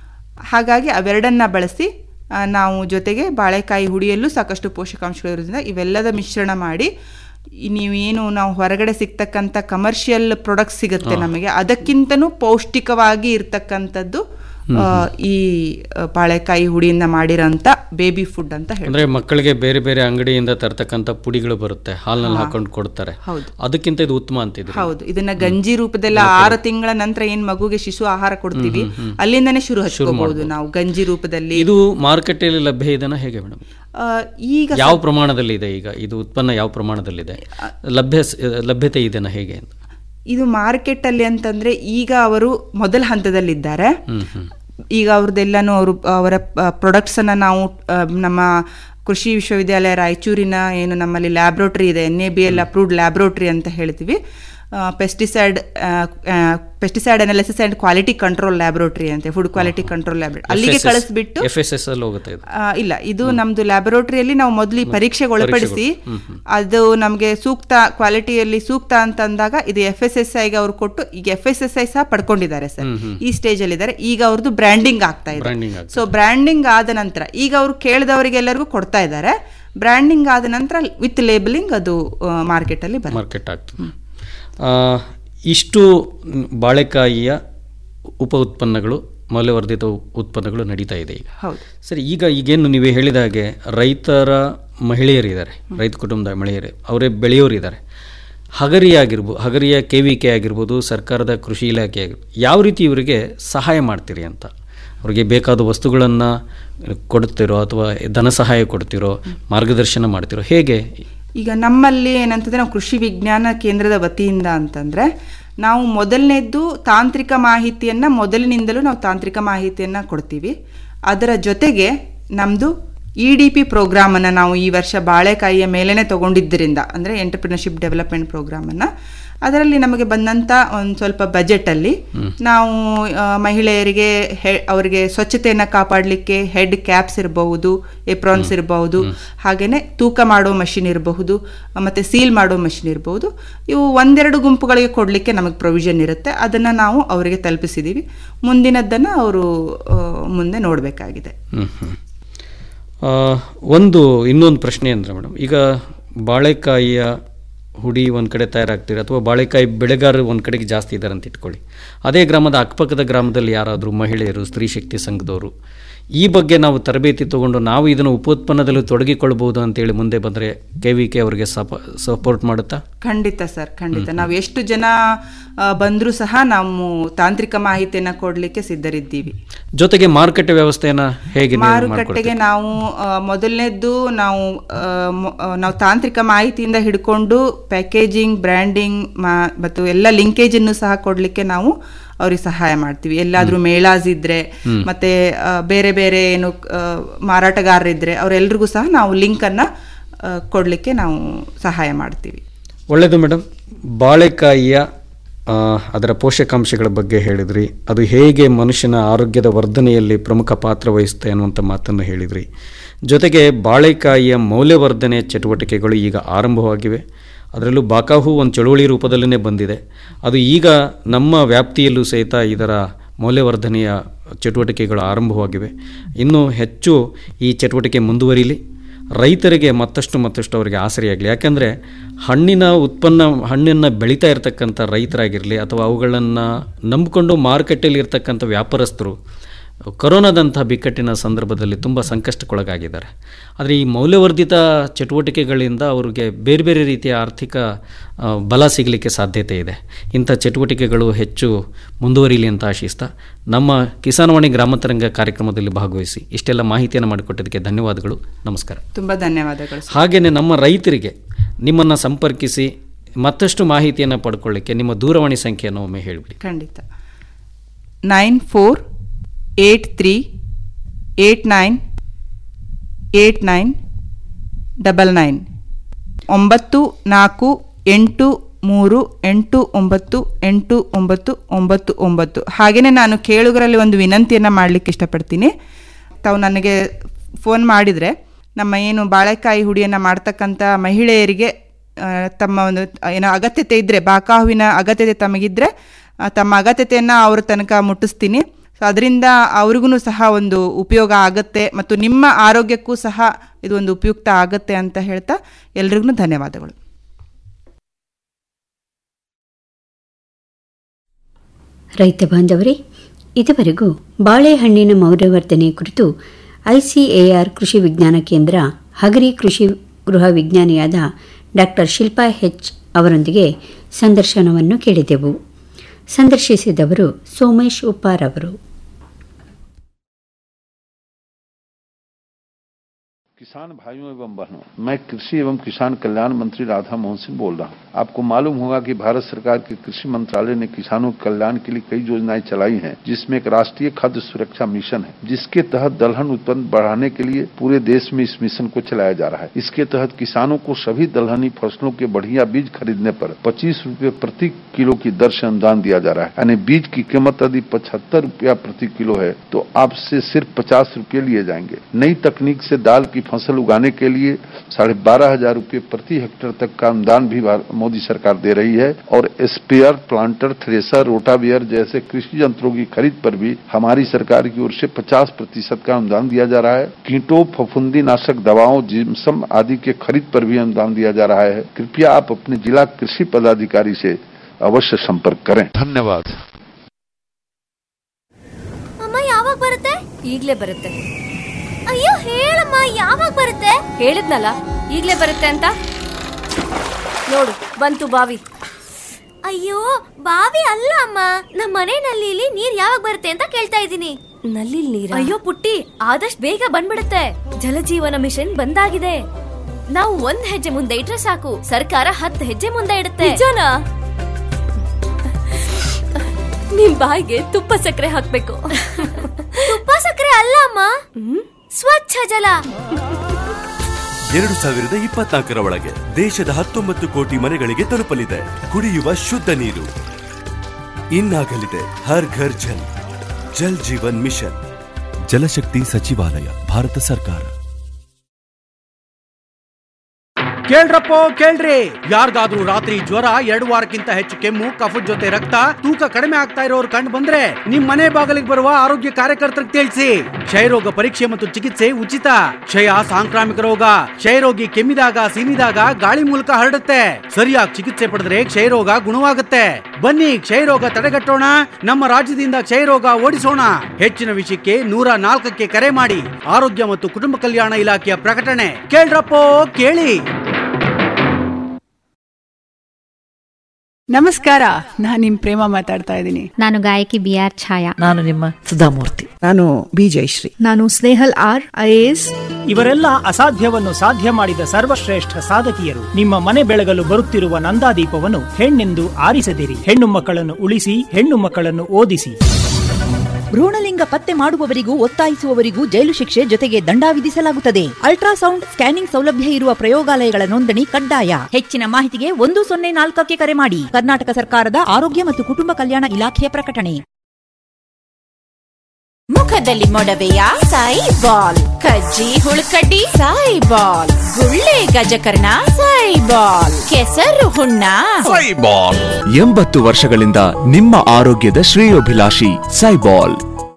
Speaker 16: ಹಾಗಾಗಿ ಅವೆರಡನ್ನ ಬಳಸಿ ಆ, ನಾವು ಜೊತೆಗೆ ಬಾಳೆಕಾಯಿ ಹುಡಿಯಲ್ಲೂ ಸಾಕಷ್ಟು ಪೋಷಕಾಂಶಗಳಿರೋದ್ರಿಂದ ಇವೆಲ್ಲದ ಮಿಶ್ರಣ ಮಾಡಿ ಈ ನೀವೇನು ನಾವು ಹೊರಗಡೆ ಸಿಗ್ತಕ್ಕಂಥ ಕಮರ್ಷಿಯಲ್ ಪ್ರಾಡಕ್ಟ್ ಸಿಗುತ್ತೆ ನಮಗೆ ಅದಕ್ಕಿಂತನೂ ಪೌಷ್ಟಿಕವಾಗಿ ಇರ್ತಕ್ಕಂಥದ್ದು ಆ, ಈ ಆ, ಬಾಳೆಕಾಯಿ ಹುಡಿಯಿಂದ ಮಾಡಿರೋಂಥ ಬೇಬಿ ಫುಡ್ ಅಂತ ಹೇಳಿ
Speaker 15: ಅಂದ್ರೆ ಮಕ್ಕಳಿಗೆ ಬೇರೆ ಬೇರೆ ಅಂಗಡಿಯಿಂದ ತರ್ತಕ್ಕಂಥ ಪುಡಿಗಳು ಬರುತ್ತೆ ಹಾಲ್ನಲ್ಲಿ ಹಾಕೊಂಡು ಕೊಡ್ತಾರೆ
Speaker 16: ಹೌದು.
Speaker 15: ಅದಕ್ಕಿಂತ ಇದು ಉತ್ತಮ ಅಂತಿದ್ರು
Speaker 16: ಹೌದು ಇದನ್ನ ಗಂಜಿ ರೂಪದಲ್ಲಿ ಆರು ತಿಂಗಳ ನಂತರ ಏನ್ ಮಗುಗೆ ಶಿಶು ಆಹಾರ ಕೊಡ್ತೀವಿ
Speaker 15: ಹ್ಮ್, ಹ್ಮ್, ಹ್ಮ್.
Speaker 16: ಅಲ್ಲಿಂದನೇ ಶುರು
Speaker 15: ಶುರು
Speaker 16: ಹಚ್ಕೋಬಹುದು
Speaker 15: ಮಾಡ್ಬೋದು.
Speaker 16: ನಾವು ಗಂಜಿ ರೂಪದಲ್ಲಿ
Speaker 15: ಇದು ಮಾರುಕಟ್ಟೆಯಲ್ಲಿ ಲಭ್ಯ ಇದೆನಾ ಹೇಗೆ ಮೇಡಮ್
Speaker 16: ಆ, ಈಗ
Speaker 15: ಯಾವ ಪ್ರಮಾಣದಲ್ಲಿ ಇದೆ ಈಗ ಇದು ಉತ್ಪನ್ನ ಯಾವ ಪ್ರಮಾಣದಲ್ಲಿದೆ ಲಭ್ಯ ಲಭ್ಯತೆ ಇದೆನಾ ಹೇಗೆ ಅಂತ
Speaker 16: ಇದು ಮಾರ್ಕೆಟ್ ಅಲ್ಲಿ ಅಂತಂದ್ರೆ ಈಗ ಅವರು ಮೊದಲ ಹಂತದಲ್ಲಿದ್ದಾರೆ
Speaker 15: ಹ್ಮ್ ಹ್ಮ್
Speaker 16: ಈಗ ಅವ್ರದ್ದೆಲ್ಲಾನು ಅವರು ಅವರ ಪ್ರಾಡಕ್ಟ್ಸ್ ಅನ್ನ ನಾವು ಆ, ನಮ್ಮ ಕೃಷಿ ವಿಶ್ವವಿದ್ಯಾಲಯ ರಾಯಚೂರಿನ ಏನು ನಮ್ಮಲ್ಲಿ ಲ್ಯಾಬ್ರೋಟರಿ ಇದೆ N A B L approved laboratory ಅಂತ ಹೇಳ್ತೀವಿ pesticide pesticide analysis and quality control laboratory ಅಂತ ಫುಡ್ ಕ್ವಾಲಿಟಿ ಕಂಟ್ರೋಲ್ ಲ್ಯಾಬ್ರೋಟರಿ ಅಲ್ಲಿಗೆ
Speaker 15: FSS
Speaker 16: ಕಳಿಸ್ಬಿಟ್ಟು
Speaker 15: ಎಫ್ ಎಸ್ ಎಸ್ ಅಲ್ಲಿ ಹೋಗುತ್ತೆ ಇದು
Speaker 16: ಆ, ಇಲ್ಲ ಇದು ನಮ್ದು ಲ್ಯಾಬೊರೇಟರಿಯಲ್ಲಿ ನಾವು ಮೊದಲು ಈ ಪರೀಕ್ಷೆಗೆ ಒಳಪಡಿಸಿ
Speaker 15: ಹ್ಮ್, ಹ್ಮ್.
Speaker 16: ಅದು ನಮಗೆ ಸೂಕ್ತ ಕ್ವಾಲಿಟಿಯಲ್ಲಿ ಸೂಕ್ತ ಅಂತ ಅಂದಾಗ ಇದು ಎಫ್ ಎಸ್ ಎಸ್ ಐಗೆ ಅವ್ರು ಕೊಟ್ಟು ಈಗ ಎಫ್ ಎಸ್ ಎಸ್ ಐ ಸಹ ಪಡ್ಕೊಂಡಿದ್ದಾರೆ ಸರ್
Speaker 15: ಹ್ಮ್, ಹ್ಮ್.
Speaker 16: ಈ ಸ್ಟೇಜ್ ಅಲ್ಲಿ ಇದ್ದಾರೆ ಈಗ ಅವ್ರದ್ದು ಬ್ರ್ಯಾಂಡಿಂಗ್ ಆಗ್ತಾ ಇದೆ
Speaker 15: Branding ಆಗ್ತಾ
Speaker 16: ಸೊ ಬ್ರ್ಯಾಂಡಿಂಗ್ ಆದ ನಂತರ ಈಗ ಅವರು ಕೇಳಿದವರಿಗೆಲ್ಲರಿಗೂ ಕೊಡ್ತಾ ಇದ್ದಾರೆ ಬ್ರ್ಯಾಂಡಿಂಗ್ ಆದ ನಂತರ ವಿತ್ ಲೇಬಲಿಂಗ್ ಅದು ಮಾರ್ಕೆಟ್ ಅಲ್ಲಿ ಬರುತ್ತೆ
Speaker 15: ಮಾರ್ಕೆಟ್ ಆಗ್ತದೆ ಆ, ಇಷ್ಟು ಬಾಳೆಕಾಯಿಯ ಉಪ ಉತ್ಪನ್ನಗಳು ಮೌಲ್ಯವರ್ಧಿತ ಉತ್ಪನ್ನಗಳು ನಡೀತಾ ಇದೆ ಈಗ
Speaker 16: ಹೌದು
Speaker 15: ಸರಿ ಈಗ ಈಗೇನು ನೀವು ಹೇಳಿದ ಹಾಗೆ ರೈತರ ಮಹಿಳೆಯರಿದ್ದಾರೆ ರೈತ ಕುಟುಂಬದ ಮಹಿಳೆಯರು ಅವರೇ ಬೆಳೆಯೋರಿದ್ದಾರೆ ಹಗರಿ ಆಗಿರ್ಬೋದು ಹಗರಿಯ ಕೆ ವಿ ಕೆ ಆಗಿರ್ಬೋದು ಸರ್ಕಾರದ ಕೃಷಿ ಇಲಾಖೆ ಆಗಿರ್ಬೋದು ಯಾವ ರೀತಿ ಇವರಿಗೆ ಸಹಾಯ ಮಾಡ್ತೀರಿ ಅಂತ ಅವರಿಗೆ ಬೇಕಾದ ವಸ್ತುಗಳನ್ನು ಕೊಡ್ತಿರೋ ಅಥವಾ ಧನ ಸಹಾಯ ಕೊಡ್ತಿರೋ ಮಾರ್ಗದರ್ಶನ ಮಾಡ್ತಿರೋ ಹೇಗೆ
Speaker 16: ಈಗ ನಮ್ಮಲ್ಲಿ ಏನಂತಂದ್ರೆ ನಾವು ಕೃಷಿ ವಿಜ್ಞಾನ ಕೇಂದ್ರದ ವತಿಯಿಂದ ಅಂತಂದ್ರೆ ನಾವು ಮೊದಲನೇದ್ದು ತಾಂತ್ರಿಕ ಮಾಹಿತಿಯನ್ನು ಮೊದಲಿನಿಂದಲೂ ನಾವು ತಾಂತ್ರಿಕ ಮಾಹಿತಿಯನ್ನು ಕೊಡ್ತೀವಿ ಅದರ ಜೊತೆಗೆ ನಮ್ಮದು ಇ ಡಿ ಪಿ ಪ್ರೋಗ್ರಾಮನ್ನು ನಾವು ಈ ವರ್ಷ ಬಾಳೆಕಾಯಿಯ ಮೇಲೇ ತಗೊಂಡಿದ್ದರಿಂದ ಅಂದರೆ ಎಂಟರ್ಪ್ರಿನರ್ಶಿಪ್ ಡೆವಲಪ್ಮೆಂಟ್ ಪ್ರೋಗ್ರಾಮನ್ನು ಅದರಲ್ಲಿ ನಮಗೆ ಬಂದಂಥ ಒಂದು ಸ್ವಲ್ಪ ಬಜೆಟಲ್ಲಿ ನಾವು ಆ, ಮಹಿಳೆಯರಿಗೆ ಹೆ ಅವರಿಗೆ ಸ್ವಚ್ಛತೆಯನ್ನು ಕಾಪಾಡಲಿಕ್ಕೆ ಹೆಡ್ ಕ್ಯಾಪ್ಸ್ ಇರಬಹುದು ಎಪ್ರಾನ್ಸ್ ಇರಬಹುದು ಹಾಗೆಯೇ ತೂಕ ಮಾಡೋ ಮಷಿನ್ ಇರಬಹುದು ಮತ್ತು ಸೀಲ್ ಮಾಡೋ ಮಷಿನ್ ಇರಬಹುದು ಇವು ಒಂದೆರಡು ಗುಂಪುಗಳಿಗೆ ಕೊಡಲಿಕ್ಕೆ ನಮಗೆ ಪ್ರೊವಿಷನ್ ಇರುತ್ತೆ ಅದನ್ನು ನಾವು ಅವರಿಗೆ ತಲುಪಿಸಿದ್ದೀವಿ ಮುಂದಿನದ್ದನ್ನು ಅವರು ಆ, ಮುಂದೆ ನೋಡಬೇಕಾಗಿದೆ
Speaker 15: ಹ್ಮ್, ಹ್ಮ್. ಆ, ಒಂದು ಇನ್ನೊಂದು ಪ್ರಶ್ನೆ ಅಂದರೆ ಮೇಡಮ್ ಈಗ ಬಾಳೆಕಾಯಿಯ ಹುಡಿ ಒಂದು ಕಡೆ ತಯಾರಾಗ್ತೀರಿ ಅಥವಾ ಬಾಳೆಕಾಯಿ ಬೆಳೆಗಾರರು ಒಂದು ಕಡೆಗೆ ಜಾಸ್ತಿ ಇದ್ದಾರೆ ಅಂತ ಇಟ್ಕೊಳ್ಳಿ ಅದೇ ಗ್ರಾಮದ ಅಕ್ಕಪಕ್ಕದ ಗ್ರಾಮದಲ್ಲಿ ಯಾರಾದರೂ ಮಹಿಳೆಯರು ಸ್ತ್ರೀ ಶಕ್ತಿ ಸಂಘದವರು ಈ ಬಗ್ಗೆ ನಾವು ತರಬೇತಿ ತಗೊಂಡು ನಾವು ಇದನ್ನು ಉಪೋತ್ಪನ್ನದಲ್ಲಿ ತೊಡಗಿಕೊಳ್ಬಹುದು ಅಂತೇಳಿ ಮುಂದೆ ಬಂದರೆ ಕೆ ವಿ ಕೆ ಅವರಿಗೆ ಸಪ ಸಪೋರ್ಟ್ ಮಾಡುತ್ತಾ
Speaker 16: ಖಂಡಿತ ಸರ್ ಖಂಡಿತ ನಾವು ಎಷ್ಟು ಜನ ಬಂದರೂ ಸಹ ನಾವು ತಾಂತ್ರಿಕ ಮಾಹಿತಿಯನ್ನು ಕೊಡಲಿಕ್ಕೆ ಸಿದ್ಧರಿದ್ದೀವಿ
Speaker 15: ಜೊತೆಗೆ ಮಾರುಕಟ್ಟೆ ವ್ಯವಸ್ಥೆಯನ್ನು ಹೇಗೆ ನೀವು ಮಾಡ್ಕೊಳ್ತೀರಿ?
Speaker 16: ಮಾರುಕಟ್ಟೆಗೆ ನಾವು ಆ, ಮೊದಲನೇದ್ದು ನಾವು ಆ, ಮೊ- ಆ, ನಾವು ತಾಂತ್ರಿಕ ಮಾಹಿತಿಯಿಂದ ಹಿಡ್ಕೊಂಡು ಪ್ಯಾಕೇಜಿಂಗ್ ಬ್ರ್ಯಾಂಡಿಂಗ್ ಮತ್ತು ಎಲ್ಲ ಲಿಂಕೇಜನ್ನು ಸಹ ಕೊಡಲಿಕ್ಕೆ ನಾವು ಅವ್ರಿಗೆ ಸಹಾಯ ಮಾಡ್ತೀವಿ ಎಲ್ಲಾದ್ರೂ ಮೇಳಾಸ್ ಇದ್ರೆ
Speaker 15: ಹ್ಮ್.
Speaker 16: ಮತ್ತೆ ಆ, ಬೇರೆ ಬೇರೆ ಏನು ಆ, ಮಾರಾಟಗಾರರಿದ್ರೆ ಅವರೆಲ್ರಿಗೂ ಸಹ ನಾವು ಲಿಂಕನ್ನು ಕೊಡಲಿಕ್ಕೆ ನಾವು ಸಹಾಯ ಮಾಡ್ತೀವಿ
Speaker 15: ಒಳ್ಳೆಯದು ಮೇಡಮ್ ಬಾಳೆಕಾಯಿಯ ಆ, ಅದರ ಪೋಷಕಾಂಶಗಳ ಬಗ್ಗೆ ಹೇಳಿದ್ರಿ ಅದು ಹೇಗೆ ಮನುಷ್ಯನ ಆರೋಗ್ಯದ ವರ್ಧನೆಯಲ್ಲಿ ಪ್ರಮುಖ ಪಾತ್ರ ವಹಿಸುತ್ತೆ ಅನ್ನುವಂಥ ಮಾತನ್ನು ಹೇಳಿದ್ರಿ ಜೊತೆಗೆ ಬಾಳೆಕಾಯಿಯ ಮೌಲ್ಯವರ್ಧನೆ ಚಟುವಟಿಕೆಗಳು ಈಗ ಆರಂಭವಾಗಿವೆ ಅದರಲ್ಲೂ ಬಾಕಾಹು ಒಂದು ಚಳುವಳಿ ರೂಪದಲ್ಲೇ ಬಂದಿದೆ ಅದು ಈಗ ನಮ್ಮ ವ್ಯಾಪ್ತಿಯಲ್ಲೂ ಸಹಿತ ಇದರ ಮೌಲ್ಯವರ್ಧನೆಯ ಚಟುವಟಿಕೆಗಳು ಆರಂಭವಾಗಿವೆ ಇನ್ನೂ ಹೆಚ್ಚು ಈ ಚಟುವಟಿಕೆ ಮುಂದುವರಿಲಿ ರೈತರಿಗೆ ಮತ್ತಷ್ಟು ಮತ್ತಷ್ಟು ಅವರಿಗೆ ಆಸರೆಯಾಗಲಿ ಯಾಕೆಂದರೆ ಹಣ್ಣಿನ ಉತ್ಪನ್ನ ಹಣ್ಣನ್ನು ಬೆಳೀತಾ ಇರತಕ್ಕಂಥ ರೈತರಾಗಿರಲಿ ಅಥವಾ ಅವುಗಳನ್ನು ನಂಬಿಕೊಂಡು ಮಾರುಕಟ್ಟೆಯಲ್ಲಿ ಇರ್ತಕ್ಕಂಥ ವ್ಯಾಪಾರಸ್ಥರು ಕೊರೋನಾದಂಥ ಬಿಕ್ಕಟ್ಟಿನ ಸಂದರ್ಭದಲ್ಲಿ ತುಂಬ ಸಂಕಷ್ಟಕ್ಕೊಳಗಾಗಿದ್ದಾರೆ ಆದರೆ ಈ ಮೌಲ್ಯವರ್ಧಿತ ಚಟುವಟಿಕೆಗಳಿಂದ ಅವರಿಗೆ ಬೇರೆ ಬೇರೆ ರೀತಿಯ ಆರ್ಥಿಕ ಆ, ಬಲ ಸಿಗಲಿಕ್ಕೆ ಸಾಧ್ಯತೆ ಇದೆ ಇಂಥ ಚಟುವಟಿಕೆಗಳು ಹೆಚ್ಚು ಮುಂದುವರಿಯಲಿ ಅಂತ ಆಶಿಸ್ತಾ ನಮ್ಮ ಕಿಸಾನ್ವಾಣಿ ಗ್ರಾಮಾಂತರಂಗ ಕಾರ್ಯಕ್ರಮದಲ್ಲಿ ಭಾಗವಹಿಸಿ ಇಷ್ಟೆಲ್ಲ ಮಾಹಿತಿಯನ್ನು ಮಾಡಿಕೊಟ್ಟಿದ್ದಕ್ಕೆ ಧನ್ಯವಾದಗಳು ನಮಸ್ಕಾರ
Speaker 16: ತುಂಬ ಧನ್ಯವಾದಗಳು ಸರ್.
Speaker 15: ಹಾಗೆಯೇ ನಮ್ಮ ರೈತರಿಗೆ ನಿಮ್ಮನ್ನು ಸಂಪರ್ಕಿಸಿ ಮತ್ತಷ್ಟು ಮಾಹಿತಿಯನ್ನು ಪಡ್ಕೊಳ್ಳಿಕ್ಕೆ ನಿಮ್ಮ ದೂರವಾಣಿ ಸಂಖ್ಯೆಯನ್ನು ಒಮ್ಮೆ ಹೇಳಿಬಿಡಿ
Speaker 16: ಖಂಡಿತ nine four eight three eight nine eight nine double nine ಒಂಬತ್ತು ನಾಲ್ಕು ಎಂಟು ಮೂರು ಎಂಟು ಒಂಬತ್ತು ಎಂಟು ಒಂಬತ್ತು ಒಂಬತ್ತು ಒಂಬತ್ತು ಹಾಗೆಯೇ ನಾನು ಕೇಳುಗರಲ್ಲಿ ಒಂದು ವಿನಂತಿಯನ್ನು ಮಾಡಲಿಕ್ಕೆ ಇಷ್ಟಪಡ್ತೀನಿ ತಾವು ನನಗೆ ಫೋನ್ ಮಾಡಿದರೆ ನಮ್ಮ ಏನು ಬಾಳೆಕಾಯಿ ಹುಡಿಯನ್ನು ಮಾಡ್ತಕ್ಕಂಥ ಮಹಿಳೆಯರಿಗೆ ಆ, ತಮ್ಮ ಒಂದು ಏನೋ ಅಗತ್ಯತೆ ಇದ್ದರೆ ಬಾಕಾಹುವಿನ ಅಗತ್ಯತೆ ತಮಗಿದ್ರೆ ಆ, ತಮ್ಮ ಅಗತ್ಯತೆಯನ್ನು ಅವ್ರ ತನಕ ಮುಟ್ಟಿಸ್ತೀನಿ ಸೊ ಅದರಿಂದ ಅವ್ರಿಗೂ ಸಹ ಒಂದು ಉಪಯೋಗ ಆಗುತ್ತೆ ಮತ್ತು ನಿಮ್ಮ ಆರೋಗ್ಯಕ್ಕೂ ಸಹ ಇದು ಒಂದು ಉಪಯುಕ್ತ ಆಗುತ್ತೆ ಅಂತ ಹೇಳ್ತಾ ಎಲ್ರಿಗೂ ಧನ್ಯವಾದಗಳು
Speaker 2: ರೈತ ಬಾಂಧವರೇ ಇದುವರೆಗೂ ಬಾಳೆಹಣ್ಣಿನ ಮೌಲ್ಯವರ್ಧನೆ ಕುರಿತು ಐಸಿಎಆರ್ ಕೃಷಿ ವಿಜ್ಞಾನ ಕೇಂದ್ರ ಹಗರಿ ಕೃಷಿ ಗೃಹ ವಿಜ್ಞಾನಿಯಾದ ಡಾಕ್ಟರ್ ಶಿಲ್ಪಾ ಹೆಚ್ ಅವರೊಂದಿಗೆ ಸಂದರ್ಶನವನ್ನು ಕೇಳಿದೆವು ಸಂದರ್ಶಿಸಿದವರು ಸೋಮೇಶ್ ಉಪ್ಪಾರ್ ಅವರು
Speaker 14: किसान भाइयों एवं बहनों मैं कृषि एवं किसान कल्याण मंत्री राधा मोहन सिंह बोल रहा हूं आपको मालूम होगा कि भारत सरकार के कृषि मंत्रालय ने किसानों के कल्याण के लिए कई योजनाएं चलाई हैं जिसमें एक राष्ट्रीय खाद्य सुरक्षा मिशन है जिसके तहत दलहन उत्पन्न बढ़ाने के लिए पूरे देश में इस मिशन को चलाया जा रहा है इसके तहत किसानों को सभी दलहनी फसलों के बढ़िया बीज खरीदने पर पच्चीस रूपए प्रति किलो की दर से अनुदान दिया जा रहा है यानी बीज की कीमत यदि पचहत्तर रूपया प्रति किलो है तो आपसे सिर्फ पचास रूपये लिए जाएंगे नई तकनीक से दाल की फसल उगाने के लिए साढ़े बारह हजार रूपये प्रति हेक्टेयर तक का अनुदान भी भार- मोदी सरकार दे रही है और स्पेयर प्लांटर थ्रेसर रोटावियर जैसे कृषि यंत्रों की खरीद पर भी हमारी सरकार की ओर से 50 प्रतिशत का अनुदान दिया जा रहा है कीटों फफूंदी नाशक दवाओं जिम्सम आदि के खरीद पर भी अनुदान दिया जा रहा है कृपया आप अपने जिला कृषि पदाधिकारी से अवश्य संपर्क करें धन्यवाद
Speaker 17: ಅಮ್ಮ ಯಾವಾಗ ಬರುತ್ತೆ ಈಗ್ಲೇ ಬರುತ್ತೆ ಅಯ್ಯೋ ಹೇಳಮ್ಮ ಯಾವಾಗ ಬರುತ್ತೆ ಹೇಳಿದ್ನಲ್ಲ ಈಗ್ಲೇ ಬರುತ್ತೆ ಅಂತ ನೋಡು ಬಂತು ಬಾವಿ ಅಯ್ಯೋ ಬಾವಿ ಅಲ್ಲ ಅಮ್ಮ ನಮ್ಮ ಮನೆ ನಲ್ಲಿಲಿ ನೀರ್ ಯಾವಾಗ ಬರುತ್ತೆ ಅಂತ ಕೇಳ್ತಾ ಇದ್ದೀನಿ ನಲ್ಲಿ ನೀರ ಅಯ್ಯೋ ಪುಟ್ಟಿ ಆದಷ್ಟು ಬೇಗ ಬಂದ್ಬಿಡುತ್ತೆ ಜಲಜೀವನ ಮಿಷನ್ ಬಂದಾಗಿದೆ ನಾವು ಒಂದ್ ಹೆಜ್ಜೆ ಮುಂದೆ ಇಟ್ರೆ ಸಾಕು ಸರ್ಕಾರ ಹತ್ತು ಹೆಜ್ಜೆ ಮುಂದೆ ಇಡುತ್ತೆ ನಿಜನಾ ನಿಮ್ ಬಾಯಿಗೆ ತುಪ್ಪ ಸಕ್ಕರೆ ಹಾಕ್ಬೇಕು ತುಪ್ಪ ಸಕ್ಕರೆ ಅಲ್ಲ ಅಮ್ಮ ಸ್ವಚ್ಛ ಜಲ
Speaker 18: ಎರಡು ಸಾವಿರದ ಇಪ್ಪತ್ನಾಲ್ಕರ ಒಳಗೆ ದೇಶದ ಹತ್ತೊಂಬತ್ತು ಕೋಟಿ ಮನೆಗಳಿಗೆ ತಲುಪಲಿದೆ ಕುಡಿಯುವ ಶುದ್ಧ ನೀರು ಇನ್ನಾಗಲಿದೆ ಹರ್ ಘರ್ ಜಲ್ ಜಲ್ ಜೀವನ್ ಮಿಷನ್ ಜಲಶಕ್ತಿ ಸಚಿವಾಲಯ ಭಾರತ ಸರ್ಕಾರ
Speaker 19: ಕೇಳ್ರಪ್ಪೋ ಕೇಳ್ರಿ ಯಾರಿಗಾದ್ರೂ ರಾತ್ರಿ ಜ್ವರ ಎರಡು ವಾರಕ್ಕಿಂತ ಹೆಚ್ಚು ಕೆಮ್ಮು ಕಫದ ಜೊತೆ ರಕ್ತ ತೂಕ ಕಡಿಮೆ ಆಗ್ತಾ ಇರೋರು ಕಂಡು ಬಂದ್ರೆ ನಿಮ್ ಮನೆ ಬಾಗಿಲಿಗೆ ಬರುವ ಆರೋಗ್ಯ ಕಾರ್ಯಕರ್ತರಿಗೆ ತಿಳಿಸಿ ಕ್ಷಯರೋಗ ಪರೀಕ್ಷೆ ಮತ್ತು ಚಿಕಿತ್ಸೆ ಉಚಿತ ಕ್ಷಯ ಸಾಂಕ್ರಾಮಿಕ ರೋಗ ಕ್ಷಯರೋಗಿ ಕೆಮ್ಮಿದಾಗ ಸೀನಿದಾಗ ಗಾಳಿ ಮೂಲಕ ಹರಡುತ್ತೆ ಸರಿಯಾಗಿ ಚಿಕಿತ್ಸೆ ಪಡೆದ್ರೆ ಕ್ಷಯರೋಗ ಗುಣವಾಗುತ್ತೆ ಬನ್ನಿ ಕ್ಷಯರೋಗ ತಡೆಗಟ್ಟೋಣ ನಮ್ಮ ರಾಜ್ಯದಿಂದ ಕ್ಷಯರೋಗ ಓಡಿಸೋಣ ಹೆಚ್ಚಿನ ವಿಷಯಕ್ಕೆ ನೂರ ನಾಲ್ಕಕ್ಕೆ ಕರೆ ಮಾಡಿ ಆರೋಗ್ಯ ಮತ್ತು ಕುಟುಂಬ ಕಲ್ಯಾಣ ಇಲಾಖೆಯ ಪ್ರಕಟಣೆ ಕೇಳ್ರಪ್ಪೋ ಕೇಳಿ
Speaker 20: ನಮಸ್ಕಾರ ನಾನು ನಿಮ್ ಪ್ರೇಮ ಮಾತಾಡ್ತಾ ಇದ್ದೀನಿ
Speaker 21: ನಾನು ಗಾಯಕಿ ಬಿ ಆರ್ ಛಾಯಾ
Speaker 22: ನಾನು ನಿಮ್ಮ ಸುಧಾಮೂರ್ತಿ
Speaker 20: ನಾನು ಬಿ ಜಯಶ್ರೀ
Speaker 22: ನಾನು ಸ್ನೇಹಲ್ ಆರ್ ಐಎಎಸ್
Speaker 23: ಇವರೆಲ್ಲ ಅಸಾಧ್ಯವನ್ನು ಸಾಧ್ಯ ಮಾಡಿದ ಸರ್ವಶ್ರೇಷ್ಠ ಸಾಧಕಿಯರು ನಿಮ್ಮ ಮನೆ ಬೆಳಗಲು ಬರುತ್ತಿರುವ ನಂದಾದೀಪವನ್ನು ಹೆಣ್ಣೆಂದು ಆರಿಸದಿರಿ ಹೆಣ್ಣು ಮಕ್ಕಳನ್ನು ಉಳಿಸಿ ಹೆಣ್ಣು ಮಕ್ಕಳನ್ನು ಓದಿಸಿ
Speaker 22: ಭ್ರೂಣಲಿಂಗ ಪತ್ತೆ ಮಾಡುವವರಿಗೂ ಒತ್ತಾಯಿಸುವವರಿಗೂ ಜೈಲು ಶಿಕ್ಷೆ ಜೊತೆಗೆ ದಂಡ ವಿಧಿಸಲಾಗುತ್ತದೆ ಅಲ್ಟ್ರಾಸೌಂಡ್ ಸ್ಕ್ಯಾನಿಂಗ್ ಸೌಲಭ್ಯ ಇರುವ ಪ್ರಯೋಗಾಲಯಗಳ ನೋಂದಣಿ ಕಡ್ಡಾಯ ಹೆಚ್ಚಿನ ಮಾಹಿತಿಗೆ ಒಂದು ಸೊನ್ನೆ ನಾಲ್ಕಕ್ಕೆ ಕರೆ ಮಾಡಿ ಕರ್ನಾಟಕ ಸರ್ಕಾರದ ಆರೋಗ್ಯ ಮತ್ತು ಕುಟುಂಬ ಕಲ್ಯಾಣ ಇಲಾಖೆಯ ಪ್ರಕಟಣೆ
Speaker 24: ಮುಖದಲ್ಲಿ ಮೊಡವೆಯ ಸಾಯಿ ಬಾಲ್ ಕಜ್ಜಿ ಹುಳುಕಡ್ಡಿ ಸಾಯಿ ಬಾಲ್ ಗುಳ್ಳೆ ಗಜಕರ್ಣ ಸಾಯಿ ಬಾಲ್ ಕೆಸರು ಹುಣ್ಣ
Speaker 25: ಸೈಬಾಲ್ ಎಂಬತ್ತು ವರ್ಷಗಳಿಂದ ನಿಮ್ಮ ಆರೋಗ್ಯದ ಶ್ರೇಯೋಭಿಲಾಷಿ ಸೈಬಾಲ್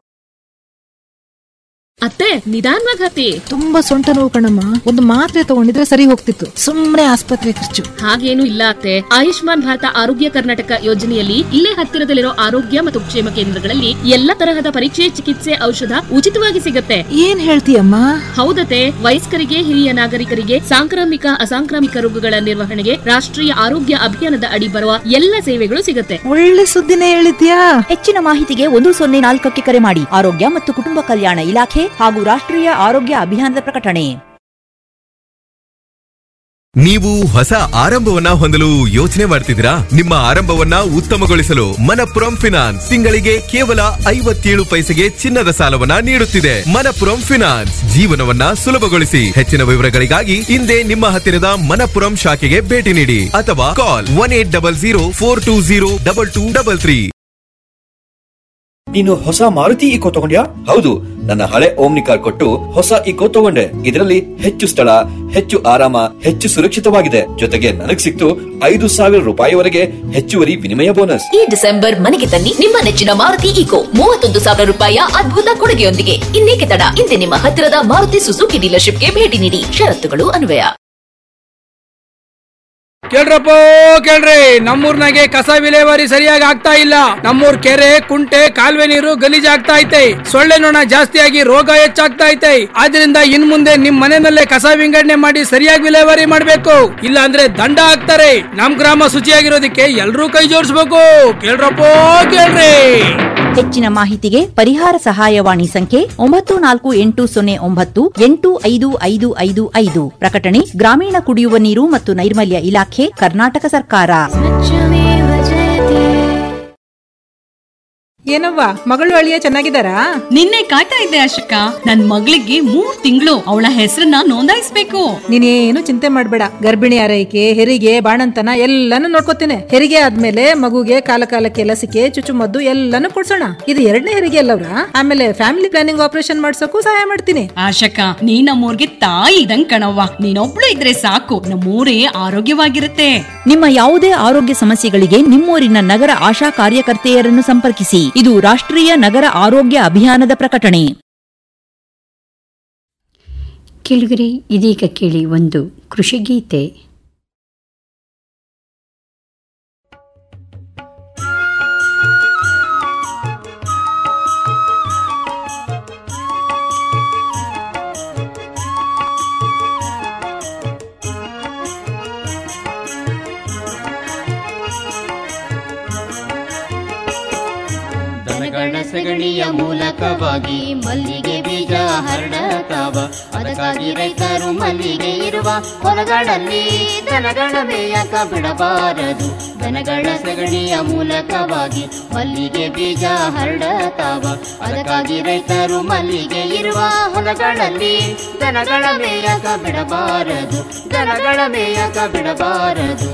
Speaker 26: ಅತ್ತೆ ನಿಧಾನವಾಗಿ ಹತ್ತಿ
Speaker 22: ತುಂಬಾ ಸೊಂಟ ನೋವು ಕಣಮ್ಮ ಒಂದು ಮಾತ್ರೆ ತಗೊಂಡಿದ್ರೆ ಸರಿ ಹೋಗ್ತಿತ್ತು ಸುಮ್ನೆ ಆಸ್ಪತ್ರೆ ಖರ್ಚು
Speaker 26: ಹಾಗೇನು ಇಲ್ಲ ಅತ್ತೆ ಆಯುಷ್ಮಾನ್ ಭಾರತ ಆರೋಗ್ಯ ಕರ್ನಾಟಕ ಯೋಜನೆಯಲ್ಲಿ ಇಲ್ಲೇ ಹತ್ತಿರದಲ್ಲಿರೋ ಆರೋಗ್ಯ ಮತ್ತು ಕ್ಷೇಮ ಕೇಂದ್ರಗಳಲ್ಲಿ ಎಲ್ಲ ತರಹದ ಪರೀಕ್ಷೆ ಚಿಕಿತ್ಸೆ ಔಷಧ ಉಚಿತವಾಗಿ ಸಿಗತ್ತೆ
Speaker 22: ಏನ್ ಹೇಳ್ತೀಯಮ್ಮ
Speaker 26: ಹೌದತೆ ವಯಸ್ಕರಿಗೆ ಹಿರಿಯ ನಾಗರಿಕರಿಗೆ ಸಾಂಕ್ರಾಮಿಕ ಅಸಾಂಕ್ರಾಮಿಕ ರೋಗಗಳ ನಿರ್ವಹಣೆಗೆ ರಾಷ್ಟ್ರೀಯ ಆರೋಗ್ಯ ಅಭಿಯಾನದ ಅಡಿ ಬರುವ ಎಲ್ಲ ಸೇವೆಗಳು ಸಿಗತ್ತೆ
Speaker 22: ಒಳ್ಳೆ ಸುದ್ದಿನೇ ಹೇಳಿದ್ಯಾ ಹೆಚ್ಚಿನ ಮಾಹಿತಿಗೆ ಒಂದು ಸೊನ್ನೆ ನಾಲ್ಕಕ್ಕೆ ಕರೆ ಮಾಡಿ ಆರೋಗ್ಯ ಮತ್ತು ಕುಟುಂಬ ಕಲ್ಯಾಣ ಇಲಾಖೆ ಹಾಗೂ ರಾಷ್ಟ್ರೀಯ ಆರೋಗ್ಯ ಅಭಿಯಾನದ ಪ್ರಕಟಣೆ
Speaker 4: ನೀವು ಹೊಸ ಆರಂಭವನ್ನ ಹೊಂದಲು ಯೋಚನೆ ಮಾಡ್ತಿದ್ದೀರಾ ನಿಮ್ಮ ಆರಂಭವನ್ನ ಉತ್ತಮಗೊಳಿಸಲು ಮನಪುರಂ ಫಿನಾನ್ಸ್ ತಿಂಗಳಿಗೆ ಕೇವಲ ಐವತ್ತೇಳು ಪೈಸೆಗೆ ಚಿನ್ನದ ಸಾಲವನ್ನ ನೀಡುತ್ತಿದೆ ಮನಪುರಂ ಫಿನಾನ್ಸ್ ಜೀವನವನ್ನ ಸುಲಭಗೊಳಿಸಿ ಹೆಚ್ಚಿನ ವಿವರಗಳಿಗಾಗಿ ಹಿಂದೆ ನಿಮ್ಮ ಹತ್ತಿರದ ಮನಪುರಂ ಶಾಖೆಗೆ ಭೇಟಿ ನೀಡಿ ಅಥವಾ call one eight double zero four two zero double two double three
Speaker 27: ನೀನು ಹೊಸ ಮಾರುತಿ ಇಕೋ ತಗೊಂಡ್ಯಾ ಹೌದು ನನ್ನ ಹಳೆ ಓಮ್ನಿ ಕಾರ್ ಕೊಟ್ಟು ಹೊಸ ಇಕೋ ತಗೊಂಡೆ ಇದರಲ್ಲಿ ಹೆಚ್ಚು ಸ್ಥಳ ಹೆಚ್ಚು ಆರಾಮ ಹೆಚ್ಚು ಸುರಕ್ಷಿತವಾಗಿದೆ ಜೊತೆಗೆ ನನಗ್ ಸಿಕ್ತು ಐದು ಸಾವಿರ ರೂಪಾಯಿವರೆಗೆ ಹೆಚ್ಚುವರಿ ವಿನಿಮಯ ಬೋನಸ್
Speaker 28: ಈ ಡಿಸೆಂಬರ್ ಮನೆಗೆ ತನ್ನಿ ನಿಮ್ಮ ನೆಚ್ಚಿನ ಮಾರುತಿ ಈಕೋ ಮೂವತ್ತೊಂದು ಸಾವಿರ ರೂಪಾಯಿಯ ಅದ್ಭುತ ಕೊಡುಗೆಯೊಂದಿಗೆ ಇನ್ನೇಕೆ ತಡ ಇಂದೇ ನಿಮ್ಮ ಹತ್ತಿರದ ಮಾರುತಿ ಸುಜುಕಿ ಡೀಲರ್ಶಿಪ್ಗೆ ಭೇಟಿ ನೀಡಿ ಷರತ್ತುಗಳು ಅನ್ವಯ
Speaker 12: ಕೇಳ್ರಪ್ಪ ಕೇಳ್ರಿ ನಮ್ಮೂರ್ನಾಗೆ ಕಸ ವಿಲೇವಾರಿ ಸರಿಯಾಗಿ ಆಗ್ತಾ ಇಲ್ಲ ನಮ್ಮೂರ್ ಕೆರೆ ಕುಂಟೆ ಕಾಲುವೆ ನೀರು ಗಲೀಜ್ ಆಗ್ತಾ ಐತೆ ಸೊಳ್ಳೆ ನೊಣ ಜಾಸ್ತಿಯಾಗಿ ರೋಗ ಹೆಚ್ಚಾಗ್ತಾ ಐತೆ ಆದ್ರಿಂದ ಇನ್ ಮುಂದೆ ನಿಮ್ ಮನೆಯಲ್ಲೇ ಕಸ ವಿಂಗಡಣೆ ಮಾಡಿ ಸರಿಯಾಗಿ ವಿಲೇವಾರಿ ಮಾಡ್ಬೇಕು ಇಲ್ಲ ಅಂದ್ರೆ ದಂಡ ಹಾಕ್ತಾರೆ ನಮ್ ಗ್ರಾಮ ಶುಚಿಯಾಗಿರೋದಕ್ಕೆ ಎಲ್ರೂ ಕೈ ಜೋಡಿಸ್ಬೇಕು ಕೇಳ್ರಪ್ಪ ಕೇಳ್ರಿ
Speaker 22: ಹೆಚ್ಚಿನ ಮಾಹಿತಿಗೆ ಪರಿಹಾರ ಸಹಾಯವಾಣಿ ಸಂಖ್ಯೆ ಒಂಬತ್ತು ನಾಲ್ಕು ಎಂಟು ಸೊನ್ನೆ ಒಂಬತ್ತು ಎಂಟು ಐದು ಐದು ಐದು ಐದು ಪ್ರಕಟಣೆ ಗ್ರಾಮೀಣ ಕುಡಿಯುವ ನೀರು ಮತ್ತು ನೈರ್ಮಲ್ಯ ಇಲಾಖೆ ಕರ್ನಾಟಕ ಸರ್ಕಾರ
Speaker 29: ಏನವ್ವ ಮಗಳು ಅಳಿಯ ಚೆನ್ನಾಗಿದ್ದಾರಾ
Speaker 30: ನಿನ್ನೆ ಕಾಯ್ತಾ ಇದ್ದೆ ಅಶೋಕ ನನ್ ಮಗಳಿಗೆ ಮೂರ್ ತಿಂಗಳು ಅವಳ ಹೆಸರನ್ನ ನೋಂದಾಯಿಸ್ಬೇಕು
Speaker 29: ನೀನೇನು ಚಿಂತೆ ಮಾಡ್ಬೇಡ ಗರ್ಭಿಣಿ ಆರೈಕೆ ಹೆರಿಗೆ ಬಾಣಂತನ ಎಲ್ಲಾನು ನೋಡ್ಕೋತೇನೆ ಹೆರಿಗೆ ಆದ್ಮೇಲೆ ಮಗುಗೆ ಕಾಲ ಕಾಲಕ್ಕೆ ಲಸಿಕೆ ಚುಚ್ಚುಮದ್ದು ಎಲ್ಲಾನು ಕೊಡ್ಸೋಣ ಇದು ಎರಡನೇ ಹೆರಿಗೆ ಅಲ್ಲವ್ರ ಆಮೇಲೆ ಫ್ಯಾಮಿಲಿ ಪ್ಲಾನಿಂಗ್ ಆಪರೇಷನ್ ಮಾಡ್ಸೋಕು ಸಹಾಯ ಮಾಡ್ತೀನಿ
Speaker 30: ಆಶಕ ನೀ ನಮ್ಮೂರ್ಗೆ ತಾಯಿ ಇದಂಗ್ ಕಣವ್ವ ನೀನೊಬ್ಳು ಇದ್ರೆ ಸಾಕು ನಮ್ಮೂರೇ ಆರೋಗ್ಯವಾಗಿರುತ್ತೆ
Speaker 22: ನಿಮ್ಮ ಯಾವುದೇ ಆರೋಗ್ಯ ಸಮಸ್ಯೆಗಳಿಗೆ ನಿಮ್ಮೂರಿನ ನಗರ ಆಶಾ ಕಾರ್ಯಕರ್ತೆಯರನ್ನು ಸಂಪರ್ಕಿಸಿ ಇದು ರಾಷ್ಟ್ರೀಯ ನಗರ ಆರೋಗ್ಯ ಅಭಿಯಾನದ ಪ್ರಕಟಣೆ
Speaker 2: ಕೆಳಗರೆ ಇದೀಗ ಕೇಳಿ ಒಂದು ಕೃಷಿ ಗೀತೆ
Speaker 1: ಸಗಣಿಯ ಮೂಲಕವಾಗಿ ಮಲ್ಲಿಗೆ ಬೀಜ ಹರಡತಾವ ಅದಕ್ಕಾಗಿ ರೈತರು ಮಲ್ಲಿಗೆ ಇರುವ ಹೊಲಗಳಲ್ಲಿ ದನಗಳ ಮೇಯಕ ಬಿಡಬಾರದು ದನಗಳ ಸಗಣಿಯ ಮೂಲಕವಾಗಿ ಮಲ್ಲಿಗೆ ಬೀಜ ಹರಡತಾವ ಅದಕ್ಕಾಗಿ ರೈತರು ಮಲ್ಲಿಗೆ ಇರುವ ಹೊಲಗಳಲ್ಲಿ ದನಗಳ ಮೇಯಕ ಬಿಡಬಾರದು ದನಗಳ ಮೇಯಕ ಬಿಡಬಾರದು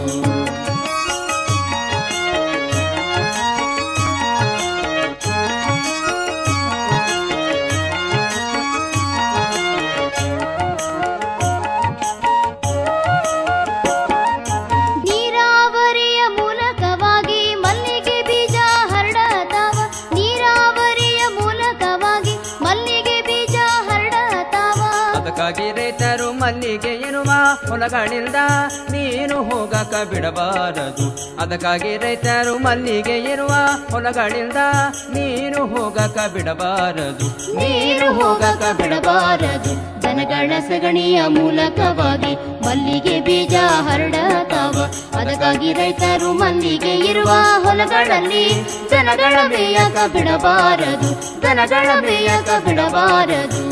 Speaker 17: ನೀರಾವರಿಯ ಮೂಲಕವಾಗಿ ಮಲ್ಲಿಗೆ ಬೀಜ ಹರಡತಾವ ನೀರಾವರಿಯ ಮೂಲಕವಾಗಿ ಮಲ್ಲಿಗೆ ಬೀಜ ಹರಡತಾವ
Speaker 3: ಅದಕ್ಕಾಗಿ ರೈತರು ಮಲ್ಲಿಗೆ ಎನ್ನುವ ಹೊಲಗಳಿಂದ ನೀನು ಹೋಗಕ ಬಿಡಬಾರದು ಅದಕ್ಕಾಗಿ ರೈತರು ಮಲ್ಲಿಗೆ ಇರುವ ಹೊಲಗಳಿಂದ ನೀನು ಹೋಗಕ ಬಿಡಬಾರದು
Speaker 1: ನೀರು ಹೋಗಕ ಬಿಡಬಾರದು ದನಗಳ ಸಗಣಿಯ ಮೂಲಕವಾಗಿ ಮಲ್ಲಿಗೆ ಬೀಜ ಹರಡತಾವ ಅದಕ್ಕಾಗಿ ರೈತರು ಮಲ್ಲಿಗೆ ಇರುವ ಹೊಲಗಳಲ್ಲಿ ದನಗಳ ಮೇಯಕ ಬಿಡಬಾರದು ದನಗಳ ಮೇಯಕ ಬಿಡಬಾರದು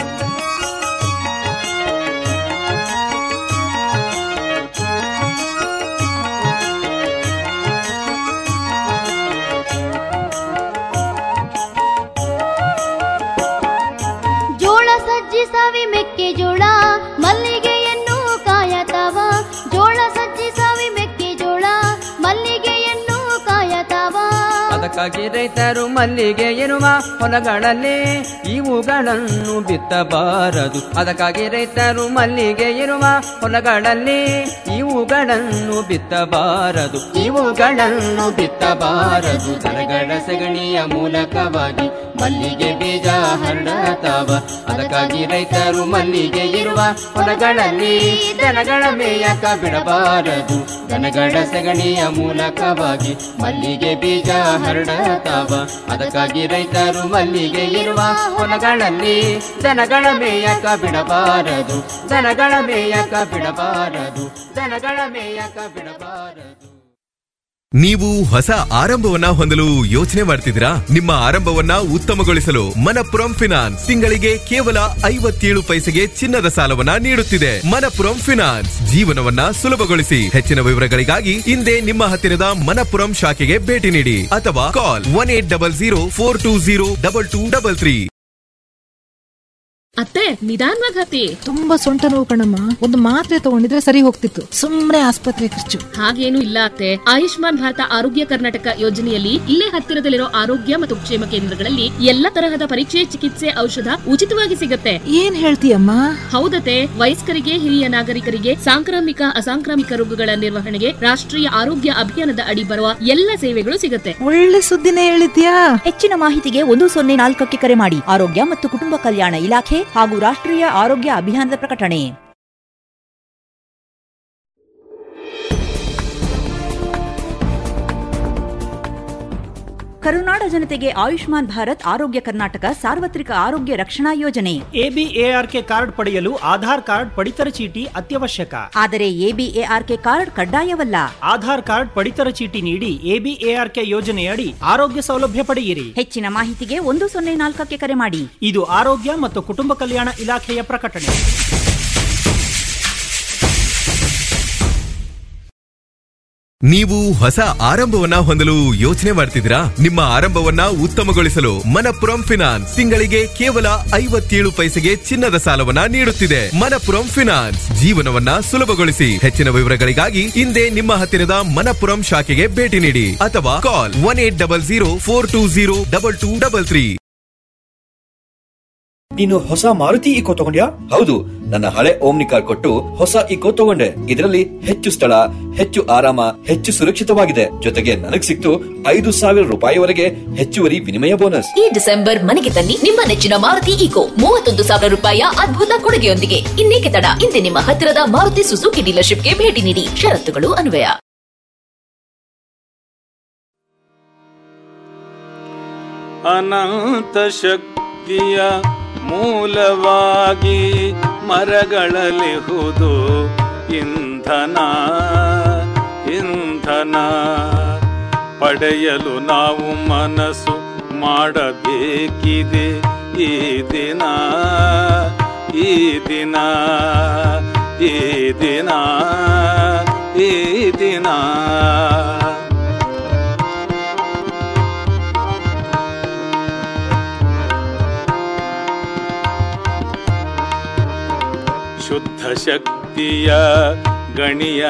Speaker 17: ಜೋಳ ಸಜ್ಜಿ ಸವಿ ಮೆಕ್ಕೆಜೋಳ ಮಲ್ಲಿಗೆಯನ್ನು ಕಾಯತಾವ ಜೋಳ ಸಜ್ಜಿ ಸವಿ ಮೆಕ್ಕೆಜೋಳ ಮಲ್ಲಿಗೆಯನ್ನು ಕಾಯತಾವ
Speaker 3: ಅದಕ್ಕಾಗಿ ರೈತರು ಮಲ್ಲಿಗೆ ಇರುವ ಹೊಲಗಳಲ್ಲಿ ಇವುಗಳನ್ನು ಬಿತ್ತಬಾರದು ಅದಕ್ಕಾಗಿ ರೈತರು ಮಲ್ಲಿಗೆ ಇರುವ ಹೊಲಗಳಲ್ಲಿ ಇವುಗಳನ್ನು ಬಿತ್ತಬಾರದು
Speaker 1: ಇವುಗಳನ್ನು ಬಿತ್ತಬಾರದು ದನಗಳ ಸಗಣಿಯ ಮೂಲಕವಾಗಿ ಮಲ್ಲಿಗೆ ಬೀಜ ಹರಡತಾವ ಅದಕ್ಕಾಗಿ ರೈತರು ಮಲ್ಲಿಗೆ ಇರುವ ಹೊಲಗಳಲ್ಲಿ ದನಗಳ ಮೇಯಕ ಬಿಡಬಾರದು ದನಗಳ ಸಗಣಿಯ ಮೂಲಕವಾಗಿ ಮಲ್ಲಿಗೆ ಬೀಜ ಹರಡತಾವ ಅದಕ್ಕಾಗಿ ರೈತರು ಮಲ್ಲಿಗೆ ಇರುವ ಹೊಲಗಳಲ್ಲಿ ದನಗಳ ಮೇಯಕ ಬಿಡಬಾರದು ದನಗಳ ಮೇಯಕ ಬಿಡಬಾರದು ದನಗಳ ಮೇಯಕ ಬಿಡಬಾರದು
Speaker 4: ನೀವು ಹೊಸ ಆರಂಭವನ್ನ ಹೊಂದಲು ಯೋಚನೆ ಮಾಡ್ತಿದ್ದೀರಾ ನಿಮ್ಮ ಆರಂಭವನ್ನ ಉತ್ತಮಗೊಳಿಸಲು ಮನಪುರಂ ಫಿನಾನ್ಸ್ ತಿಂಗಳಿಗೆ ಕೇವಲ ಐವತ್ತೇಳು ಪೈಸೆಗೆ ಚಿನ್ನದ ಸಾಲವನ್ನ ನೀಡುತ್ತಿದೆ ಮನಪುರಂ ಫಿನಾನ್ಸ್ ಜೀವನವನ್ನ ಸುಲಭಗೊಳಿಸಿ ಹೆಚ್ಚಿನ ವಿವರಗಳಿಗಾಗಿ ಹಿಂದೆ ನಿಮ್ಮ ಹತ್ತಿರದ ಮನಪುರಂ ಶಾಖೆಗೆ ಭೇಟಿ ನೀಡಿ ಅಥವಾ call one eight double zero four two zero double two double three
Speaker 26: ಅತ್ತೆ ನಿಧಾನವಾಗಿ ಹತ್ತಿ
Speaker 29: ತುಂಬಾ ಸೊಂಟ ನೋವು ಕಣಮ್ಮ ಒಂದು ಮಾತ್ರೆ ತಗೊಂಡಿದ್ರೆ ಸರಿ ಹೋಗ್ತಿತ್ತು ಸುಮ್ನೆ ಆಸ್ಪತ್ರೆ ಖರ್ಚು
Speaker 26: ಹಾಗೇನು ಇಲ್ಲ ಅತ್ತೆ ಆಯುಷ್ಮಾನ್ ಭಾರತ ಆರೋಗ್ಯ ಕರ್ನಾಟಕ ಯೋಜನೆಯಲ್ಲಿ ಇಲ್ಲೇ ಹತ್ತಿರದಲ್ಲಿರೋ ಆರೋಗ್ಯ ಮತ್ತು ಕ್ಷೇಮ ಕೇಂದ್ರಗಳಲ್ಲಿ ಎಲ್ಲ ತರಹದ ಪರೀಕ್ಷೆ ಚಿಕಿತ್ಸೆ ಔಷಧ ಉಚಿತವಾಗಿ ಸಿಗತ್ತೆ
Speaker 29: ಏನ್ ಹೇಳ್ತೀಯಮ್ಮ
Speaker 26: ಹೌದತೆ ವಯಸ್ಕರಿಗೆ ಹಿರಿಯ ನಾಗರಿಕರಿಗೆ ಸಾಂಕ್ರಾಮಿಕ ಅಸಾಂಕ್ರಾಮಿಕ ರೋಗಗಳ ನಿರ್ವಹಣೆಗೆ ರಾಷ್ಟ್ರೀಯ ಆರೋಗ್ಯ ಅಭಿಯಾನದ ಅಡಿ ಬರುವ ಎಲ್ಲ ಸೇವೆಗಳು ಸಿಗತ್ತೆ
Speaker 29: ಒಳ್ಳೆ ಸುದ್ದಿನೇ ಹೇಳಿದ್ಯಾ
Speaker 22: ಹೆಚ್ಚಿನ ಮಾಹಿತಿಗೆ ಒಂದು ಸೊನ್ನೆ ನಾಲ್ಕಕ್ಕೆ ಕರೆ ಮಾಡಿ ಆರೋಗ್ಯ ಮತ್ತು ಕುಟುಂಬ ಕಲ್ಯಾಣ ಇಲಾಖೆ ಹಾಗೂ ರಾಷ್ಟ್ರೀಯ ಆರೋಗ್ಯ ಅಭಿಯಾನದ ಪ್ರಕಟಣೆ ಕರುನಾಡ ಜನತೆಗೆ ಆಯುಷ್ಮಾನ್ ಭಾರತ್ ಆರೋಗ್ಯ ಕರ್ನಾಟಕ ಸಾರ್ವತ್ರಿಕ ಆರೋಗ್ಯ ರಕ್ಷಣಾ ಯೋಜನೆ
Speaker 23: ಎಬಿಎಆರ್ಕೆ ಕಾರ್ಡ್ ಪಡೆಯಲು ಆಧಾರ್ ಕಾರ್ಡ್ ಪಡಿತರ ಚೀಟಿ ಅತ್ಯವಶ್ಯಕ
Speaker 22: ಆದರೆ ಎಬಿಎಆರ್ಕೆ ಕಾರ್ಡ್ ಕಡ್ಡಾಯವಲ್ಲ
Speaker 23: ಆಧಾರ್ ಕಾರ್ಡ್ ಪಡಿತರ ಚೀಟಿ ನೀಡಿ ಎಬಿಎಆರ್ಕೆ ಯೋಜನೆಯಡಿ ಆರೋಗ್ಯ ಸೌಲಭ್ಯ ಪಡೆಯಿರಿ
Speaker 22: ಹೆಚ್ಚಿನ ಮಾಹಿತಿಗೆ ಒಂದು ಸೊನ್ನೆ ನಾಲ್ಕಕ್ಕೆ ಕರೆ ಮಾಡಿ
Speaker 23: ಇದು ಆರೋಗ್ಯ ಮತ್ತು ಕುಟುಂಬ ಕಲ್ಯಾಣ ಇಲಾಖೆಯ ಪ್ರಕಟಣೆ
Speaker 4: ನೀವು ಹೊಸ ಆರಂಭವನ್ನ ಹೊಂದಲು ಯೋಚನೆ ಮಾಡ್ತಿದ್ದೀರಾ ನಿಮ್ಮ ಆರಂಭವನ್ನ ಉತ್ತಮಗೊಳಿಸಲು ಮನಪುರಂ ಫಿನಾನ್ಸ್ ತಿಂಗಳಿಗೆ ಕೇವಲ ಐವತ್ತೇಳು ಪೈಸೆಗೆ ಚಿನ್ನದ ಸಾಲವನ್ನ ನೀಡುತ್ತಿದೆ ಮನಪುರಂ ಫಿನಾನ್ಸ್ ಜೀವನವನ್ನ ಸುಲಭಗೊಳಿಸಿ ಹೆಚ್ಚಿನ ವಿವರಗಳಿಗಾಗಿ ಹಿಂದೆ ನಿಮ್ಮ ಹತ್ತಿರದ ಮನಪುರಂ ಶಾಖೆಗೆ ಭೇಟಿ ನೀಡಿ ಅಥವಾ call one eight double zero four two zero double two double three
Speaker 27: ನೀನು ಹೊಸ ಮಾರುತಿ ಇಕೋ ತಗೊಂಡ್ಯಾ ಹೌದು ನನ್ನ ಹಳೆ ಓಮ್ನಿ ಕಾರ್ ಕೊಟ್ಟು ಹೊಸ ಇಕೋ ತಗೊಂಡೆ ಇದರಲ್ಲಿ ಹೆಚ್ಚು ಸ್ಥಳ ಹೆಚ್ಚು ಆರಾಮ ಹೆಚ್ಚು ಸುರಕ್ಷಿತವಾಗಿದೆ ಜೊತೆಗೆ ನನಗ್ ಸಿಕ್ತು ಐದು ಸಾವಿರ ರೂಪಾಯಿವರೆಗೆ ಹೆಚ್ಚುವರಿ ವಿನಿಮಯ ಬೋನಸ್
Speaker 28: ಈ ಡಿಸೆಂಬರ್ ಮನೆಗೆ ತನ್ನಿ ನಿಮ್ಮ ನೆಚ್ಚಿನ ಮಾರುತಿ ಈಕೋ ಮೂವತ್ತೊಂದು ಸಾವಿರ ರೂಪಾಯಿಯ ಅದ್ಭುತ ಕೊಡುಗೆಯೊಂದಿಗೆ ಇನ್ನೇಕೆ ತಡ ಇಂದೇ ನಿಮ್ಮ ಹತ್ತಿರದ ಮಾರುತಿ ಸುಜುಕಿ ಡೀಲರ್ಶಿಪ್ಗೆ ಭೇಟಿ ನೀಡಿ ಷರತ್ತುಗಳು ಅನ್ವಯ
Speaker 5: ಅನಂತ ಶಕ್ತಿಯ ಮೂಲವಾಗಿ ಮರಗಳಲಿಹುದು ಇಂಧನ ಇಂಧನ ಪಡೆಯಲು ನಾವು ಮನಸ್ಸು ಮಾಡಬೇಕಿದೆ ಈ ದಿನ ಈ ದಿನ ಈ ದಿನ ಈ ದಿನ ಶುದ್ಧ ಶಕ್ತಿಯ ಗಣಿಯ